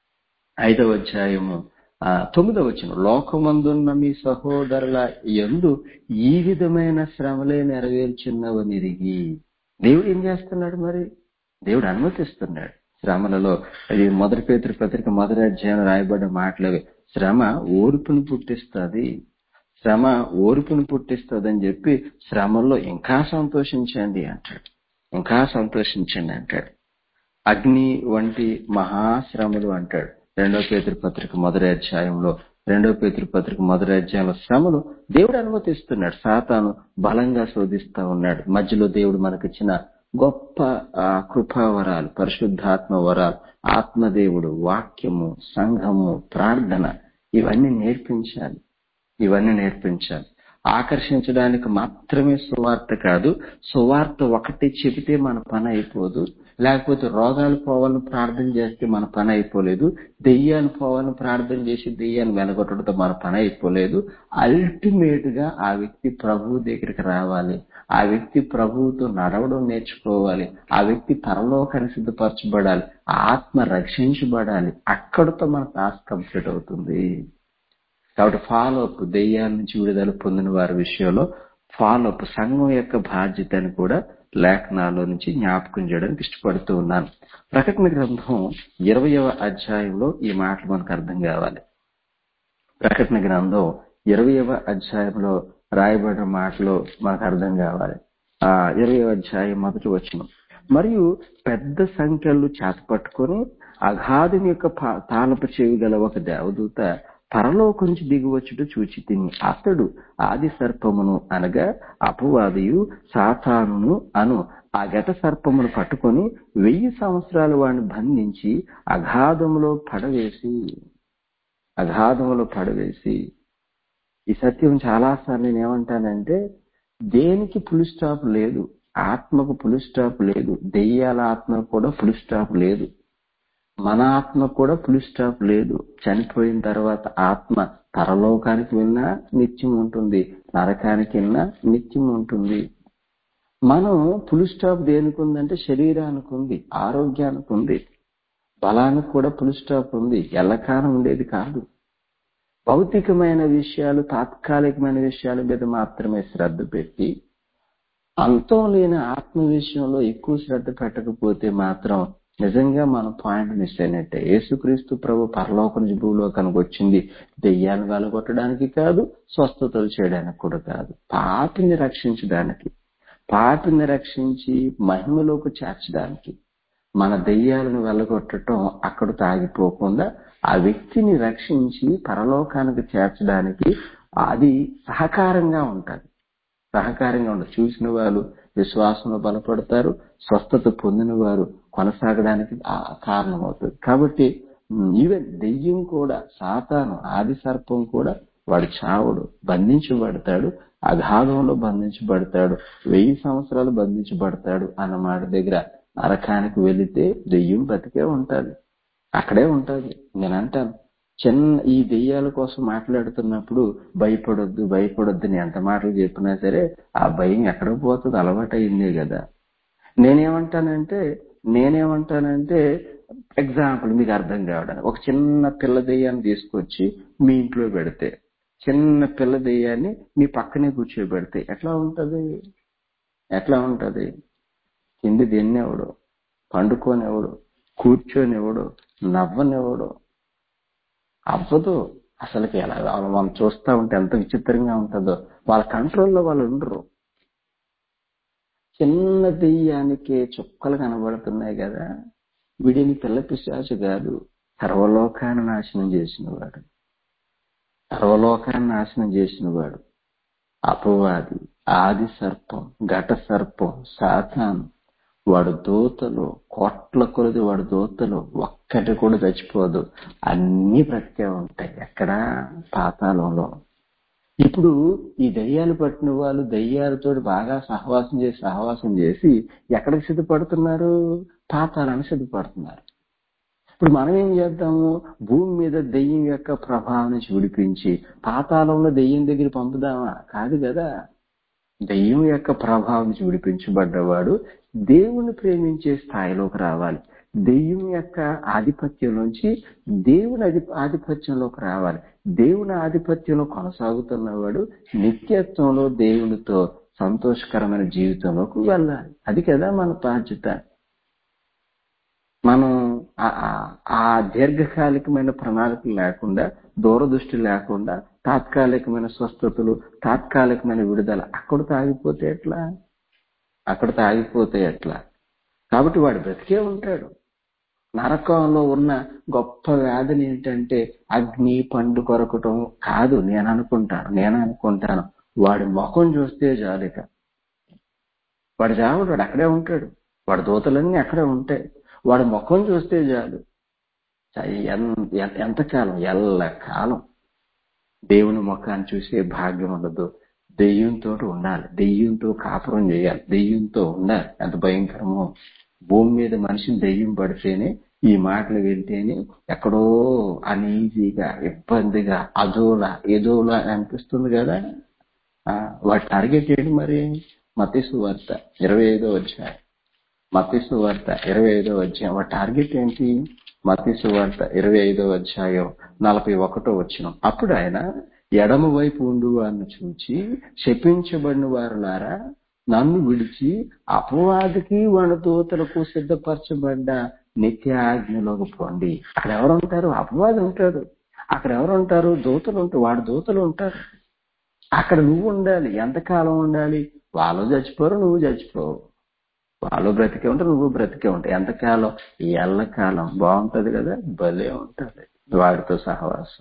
ఐదవ అధ్యాయము ఆ తొమ్మిదవ వచ్చిన లోకమందున్న మీ సహోదరుల ఎందు ఈ విధమైన శ్రమలే నెరవేర్చున్నవనిరిగి దేవుడు ఏం చేస్తున్నాడు మరి దేవుడు అనుమతిస్తున్నాడు శ్రమలలో అది మొదటి పేతురు పత్రిక మొదటి అధ్యాయం రాయబడిన మాటలవి శ్రమ ఓర్పును పుట్టిస్తుంది శ్రమ ఓర్పును పుట్టిస్తుందని చెప్పి శ్రమల్లో ఇంకా సంతోషించండి అంటాడు ఇంకా సంతోషించండి అంటాడు అగ్ని వంటి మహాశ్రమలు అంటాడు రెండో పేతృ పత్రిక మొదటి అధ్యాయంలో రెండో పేతృ పత్రిక మొదటి అధ్యాయంలో శ్రమలు దేవుడు అనుమతిస్తున్నాడు సాతాను బలంగా శోధిస్తా ఉన్నాడు మధ్యలో దేవుడు మనకిచ్చిన గొప్ప ఆ, కృపావరాలు పరిశుద్ధాత్మ వరాలు ఆత్మదేవుడు వాక్యము సంఘము ప్రార్థన ఇవన్నీ నేర్పించాలి ఇవన్నీ నేర్పించాలి ఆకర్షించడానికి మాత్రమే సువార్త కాదు సువార్త ఒకటి చెబితే మన పని అయిపోదు లేకపోతే రోగాలు పోవాలని ప్రార్థన చేస్తే మన పని అయిపోలేదు దెయ్యాలు పోవాలని ప్రార్థన చేసి దెయ్యాన్ని వెనగొట్టడంతో మన పని అయిపోలేదు అల్టిమేట్ గా ఆ వ్యక్తి ప్రభువు దగ్గరికి రావాలి ఆ వ్యక్తి ప్రభువుతో నడవడం నేర్చుకోవాలి ఆ వ్యక్తి పరలోకాన్ని సిద్ధపరచబడాలి ఆ ఆత్మ రక్షించబడాలి అక్కడితో మన టాస్క్ కంప్లీట్ అవుతుంది కాబట్టి ఫాలో అప్ దెయ్యాల నుంచి విడుదల పొందిన వారి విషయంలో ఫాలో అప్ సంఘం యొక్క బాధ్యతని కూడా లేఖనాల్లో నుంచి జ్ఞాపకం చేయడానికి ఇష్టపడుతూ ఉన్నాను ప్రకటన గ్రంథం ఇరవయవ అధ్యాయంలో ఈ మాటలు మనకు అర్థం కావాలి ప్రకటన గ్రంథం ఇరవయవ అధ్యాయంలో రాయబడిన మాటలు మనకు అర్థం కావాలి ఆ ఇరవయవ అధ్యాయం మొదటి వచ్చిన మరియు పెద్ద సంఖ్యలు చేతపట్టుకొని అగాధం యొక్క పా- తాళపు చెవి గల ఒక దేవదూత పరలోకం నుంచి దిగివచ్చుట చూచి తిని అతడు ఆది సర్పమును అనగా అపవాదియు సాతానును అను ఆ గత సర్పమును పట్టుకొని వెయ్యి సంవత్సరాలు వాడిని బంధించి అగాధములో పడవేసి అగాధములో పడవేసి ఈ సత్యం చాలాసార్లు నేను ఏమంటానంటే దేనికి ఫుల్ స్టాప్ లేదు ఆత్మకు ఫుల్ స్టాప్ లేదు దెయ్యాల ఆత్మ కూడా ఫుల్ స్టాప్ లేదు మన ఆత్మ కూడా ఫుల్ స్టాప్ లేదు చనిపోయిన తర్వాత ఆత్మ పరలోకానికి వెళ్ళినా నిత్యం ఉంటుంది నరకానికి వెళ్ళినా నిత్యం ఉంటుంది మనం ఫుల్ స్టాప్ దేనికి ఉందంటే శరీరానికి ఉంది ఆరోగ్యానికి ఉంది బలానికి కూడా ఫుల్ స్టాప్ ఉంది ఎల్లకాలం ఉండేది కాదు భౌతికమైన విషయాలు తాత్కాలికమైన విషయాల మీద మాత్రమే శ్రద్ధ పెట్టి అంతం లేని ఆత్మ విషయంలో ఎక్కువ శ్రద్ధ పెట్టకపోతే మాత్రం నిజంగా మనం పాయింట్ మిస్ అయినట్టే యేసుక్రీస్తు ప్రభు పరలోక నుంచి భూలోకానికి వచ్చింది దెయ్యాన్ని వెలగొట్టడానికి కాదు స్వస్థతలు చేయడానికి కూడా కాదు పాపిని రక్షించడానికి పాపిని రక్షించి మహిమలోకి చేర్చడానికి మన దెయ్యాలను వెళ్ళగొట్టడం అక్కడ తాగిపోకుండా ఆ వ్యక్తిని రక్షించి పరలోకానికి చేర్చడానికి అది సహకారంగా ఉంటుంది సహకారంగా ఉండదు చూసిన వారు విశ్వాసంలో బలపడతారు స్వస్థత పొందిన వారు కొనసాగడానికి ఆ కారణమవుతుంది కాబట్టి ఈవెన్ దెయ్యం కూడా సాతాను ఆది సర్పం కూడా వాడు చావుడు బంధించబడతాడు అగాధంలో బంధించబడతాడు వెయ్యి సంవత్సరాలు బంధించబడతాడు అన్న మాట దగ్గర నరకానికి వెళితే దెయ్యం బతికే ఉంటుంది అక్కడే ఉంటుంది నేను అంటాను చిన్న ఈ దెయ్యాల కోసం మాట్లాడుతున్నప్పుడు భయపడొద్దు భయపడొద్దు అని ఎంత మాటలు చెప్పినా సరే ఆ భయం ఎక్కడ పోతుంది అలవాటైందే కదా నేనేమంటానంటే నేనేమంటానంటే ఎగ్జాంపుల్ మీకు అర్థం కావడానికి ఒక చిన్న పిల్ల దెయ్యాన్ని తీసుకొచ్చి మీ ఇంట్లో పెడితే చిన్న పిల్ల దెయ్యాన్ని మీ పక్కనే కూర్చోబెడితే ఎట్లా ఉంటది ఎట్లా ఉంటది కింది తిన్నేవాడు పండుకోనివ్వడు కూర్చొనివ్వడు నవ్వనివ్వడు అవ్వదు అసలుకి ఎలా వాళ్ళు మనం చూస్తా ఉంటే ఎంత విచిత్రంగా ఉంటుందో వాళ్ళ కంట్రోల్లో వాళ్ళు ఉండరు చిన్న దెయ్యానికి చుక్కలు కనబడుతున్నాయి కదా వీడిని పిల్ల పిశాచు కాదు సర్వలోకాన్ని నాశనం చేసినవాడు సర్వలోకాన్ని నాశనం చేసినవాడు అపవాది ఆది సర్పం ఘట సర్పం సాతాను వాడు దూతలు కోట్ల కొలది వాడు దూతలు ఒక్కటి కూడా చచ్చిపోదు అన్ని బ్రతికే ఉంటాయి ఎక్కడ పాతాళంలో ఇప్పుడు ఈ దయ్యాలు పట్టిన వాళ్ళు దయ్యాలతో బాగా సహవాసం చేసి సహవాసం చేసి ఎక్కడికి సిద్ధపడుతున్నారు పాతాళాన్ని సిద్ధపడుతున్నారు ఇప్పుడు మనం ఏం చేద్దాము భూమి మీద దెయ్యం యొక్క ప్రభావం నుంచి విడిపించి పాతాళంలో దెయ్యం దగ్గర పంపుదామా కాదు కదా దెయ్యం యొక్క ప్రభావం నుంచి విడిపించబడ్డవాడు దేవుని ప్రేమించే స్థాయిలోకి రావాలి దెయ్యం యొక్క ఆధిపత్యం నుంచి దేవుని అధి ఆధిపత్యంలోకి రావాలి దేవుని ఆధిపత్యంలో కొనసాగుతున్నవాడు నిత్యత్వంలో దేవునితో సంతోషకరమైన జీవితంలోకి వెళ్ళాలి అది కదా మన బాధ్యత మనం ఆ- ఆ- ఆ దీర్ఘకాలికమైన ప్రణాళికలు లేకుండా దూరదృష్టి లేకుండా తాత్కాలికమైన స్వస్థతలు తాత్కాలికమైన విడుదల అక్కడితో ఆగిపోతే ఎట్లా అక్కడితో ఆగిపోతే ఎట్లా కాబట్టి వాడు బ్రతికే ఉంటాడు నరకంలో ఉన్న గొప్ప వ్యాధిని ఏంటంటే అగ్ని పండు కొరకటం కాదు నేను అనుకుంటాను నేను అనుకుంటాను వాడి ముఖం చూస్తే చాలిక వాడు చావడు వాడు అక్కడే ఉంటాడు వాడి దూతలన్నీ అక్కడే ఉంటాయి వాడి ముఖం చూస్తే చాలు చ- ఎన్- ఎ- ఎంతకాలం ఎల్ల కాలం దేవుని ముఖాన్ని చూసే భాగ్యం ఉండదు దెయ్యంతో ఉండాలి దెయ్యంతో కాపురం చేయాలి దెయ్యంతో ఉండాలి ఎంత భయంకరమో భూమి మీద మనిషిని దెయ్యం పడితేనే ఈ మాటలు వింటేనే ఎక్కడో అనీజీగా ఇబ్బందిగా అదోలా ఏదోలా అనిపిస్తుంది కదా ఆ, వాటి టార్గెట్ ఏంటి మరి మతీసు వార్త ఇరవై ఐదో వచ్చాయి మతీసు వార్త ఇరవై ఐదో అధ్యాయం వాటి టార్గెట్ ఏంటి మతీసు వార్త ఇరవై ఐదో అధ్యాయం నలభై ఒకటో వచ్చిన అప్పుడు ఆయన ఎడమ వైపు ఉండు వారిని చూచి శపించబడిన వారులారా నన్ను విడిచి అపవాదికి వాడి దూతలకు సిద్ధపరచబడ్డ నిత్యాగ్నిలోకి పోండి అక్కడ ఎవరు ఉంటారు అపవాది ఉంటాడు అక్కడ ఎవరు ఉంటారు దూతలు ఉంటారు వాడి దూతలు ఉంటారు అక్కడ నువ్వు ఉండాలి ఎంతకాలం ఉండాలి వాళ్ళు చచ్చిపోరు నువ్వు చచ్చిపోవు వాళ్ళు బ్రతికే ఉంటారు నువ్వు బ్రతికే ఉంటావు ఎంతకాలం ఎల్లకాలం బాగుంటది కదా భలే ఉంటది వాడితో సహవాసం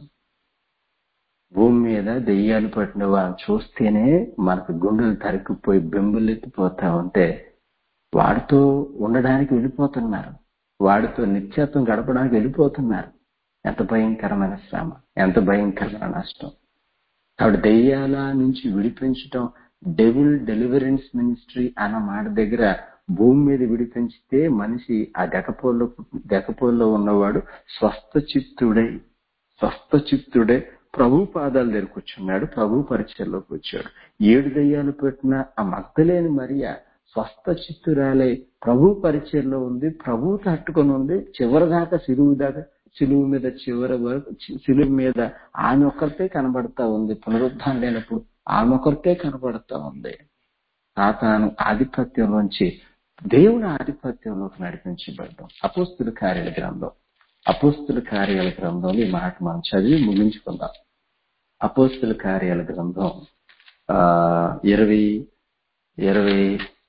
భూమి మీద దెయ్యాలు పట్టిన వాళ్ళని చూస్తేనే మనకు గుండెలు తరికిపోయి బెంబులెత్తిపోతా ఉంటే వాడితో ఉండడానికి వెళ్ళిపోతున్నారు వాడితో నిత్యత్వం గడపడానికి వెళ్ళిపోతున్నారు ఎంత భయంకరమైన శ్రమ ఎంత భయంకరమైన నష్టం కాబట్టి దెయ్యాల నుంచి విడిపించటం డెవిల్ డెలివరెన్స్ మినిస్ట్రీ అన్న మాట దగ్గర భూమి మీద విడిపించితే మనిషి ఆ గకపోల్లో గకపోల్లో ఉన్నవాడు స్వస్థ చిత్తుడై స్వస్థ చిత్తుడే ప్రభు పాదాల దగ్గర కూర్చున్నాడు ప్రభు పరిచయంలోకి వచ్చాడు ఏడు దయ్యాలు పెట్టిన ఆ మగ్ధలేని మరియా స్వస్థ చిత్తురాలై ప్రభు పరిచయంలో ఉంది ప్రభు తట్టుకొని ఉంది చివరి దాకా సిలువు దాకా సిలువు మీద చివరి వరకు చి- సిలువు మీద ఆమె ఒక్కరితే కనబడతా ఉంది పునరుద్ధానం లేనప్పుడు ఆమె ఒక్కరితే కనబడతా ఉంది సాతాను ఆధిపత్యంలోంచి దేవుని ఆధిపత్యంలోకి నడిపించబడ్డం అపోస్తుల కార్యాల గ్రంథం అపోస్తుల కార్యాల గ్రంథంలో ఈ మాట మనం చదివి ముగించుకుందాం అపోస్తుల కార్యాల గ్రంథం ఆ ఇరవై ఇరవై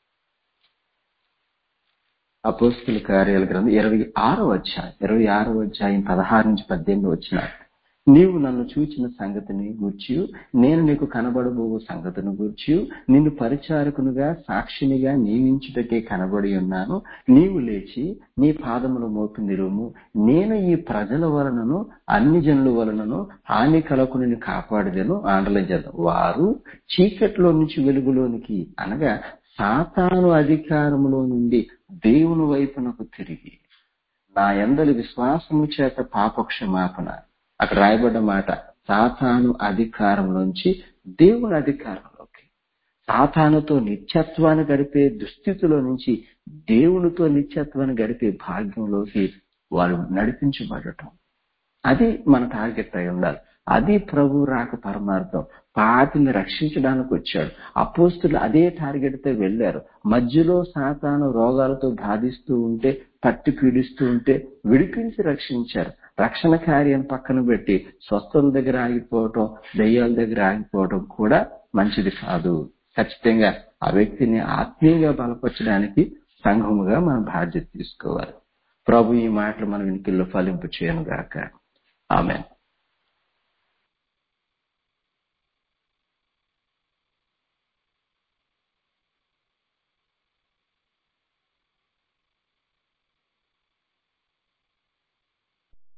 అపోస్తుల కార్యాల గ్రంథం ఇరవై ఆరో అధ్యాయం ఇరవై ఆరో అధ్యాయం పదహారు నుంచి పద్దెనిమిది వచ్చిన నీవు నన్ను చూచిన సంగతిని గూర్చి నేను నీకు కనబడబో సంగతిని గూర్చి నిన్ను పరిచారకునిగా సాక్షినిగా నియమించుటకే కనబడి ఉన్నాను నీవు లేచి నీ పాదముల మోపి నిలుము నేను ఈ ప్రజల వలనను అన్ని జనుల వలనను హాని కలకు నేను కాపాడదను ఆండలం చేద్దాం వారు చీకట్లో నుంచి వెలుగులోనికి అనగా సాతాను అధికారములో నుండి దేవుని వైపునకు తిరిగి నా ఎందలి విశ్వాసము చేత పాపక్షమాపణ అక్కడ రాయబడ్డ మాట సాతాను అధికారం నుంచి దేవుని అధికారంలోకి సాతానుతో నిత్యత్వాన్ని గడిపే దుస్థితిలో నుంచి దేవునితో నిత్యత్వాన్ని గడిపే భాగ్యంలోకి వాళ్ళు నడిపించబడటం అది మన టార్గెట్ అయి ఉండాలి అది ప్రభు రాక పరమార్థం పాతిని రక్షించడానికి వచ్చాడు అపోస్తులు అదే టార్గెట్ తో వెళ్లారు మధ్యలో సాతాను రోగాలతో బాధిస్తూ ఉంటే పట్టి పీడిస్తూ ఉంటే విడిపించి రక్షించారు రక్షణ కార్యం పక్కన పెట్టి స్వస్థల దగ్గర ఆగిపోవటం దయ్యాల దగ్గర ఆగిపోవటం కూడా మంచిది కాదు ఖచ్చితంగా ఆ వ్యక్తిని ఆత్మీయంగా బలపరచడానికి సంఘముగా మనం బాధ్యత తీసుకోవాలి ప్రభు ఈ మాటలు మన వెనుకల్లో ఫలింపు చేయను గాక ఆమె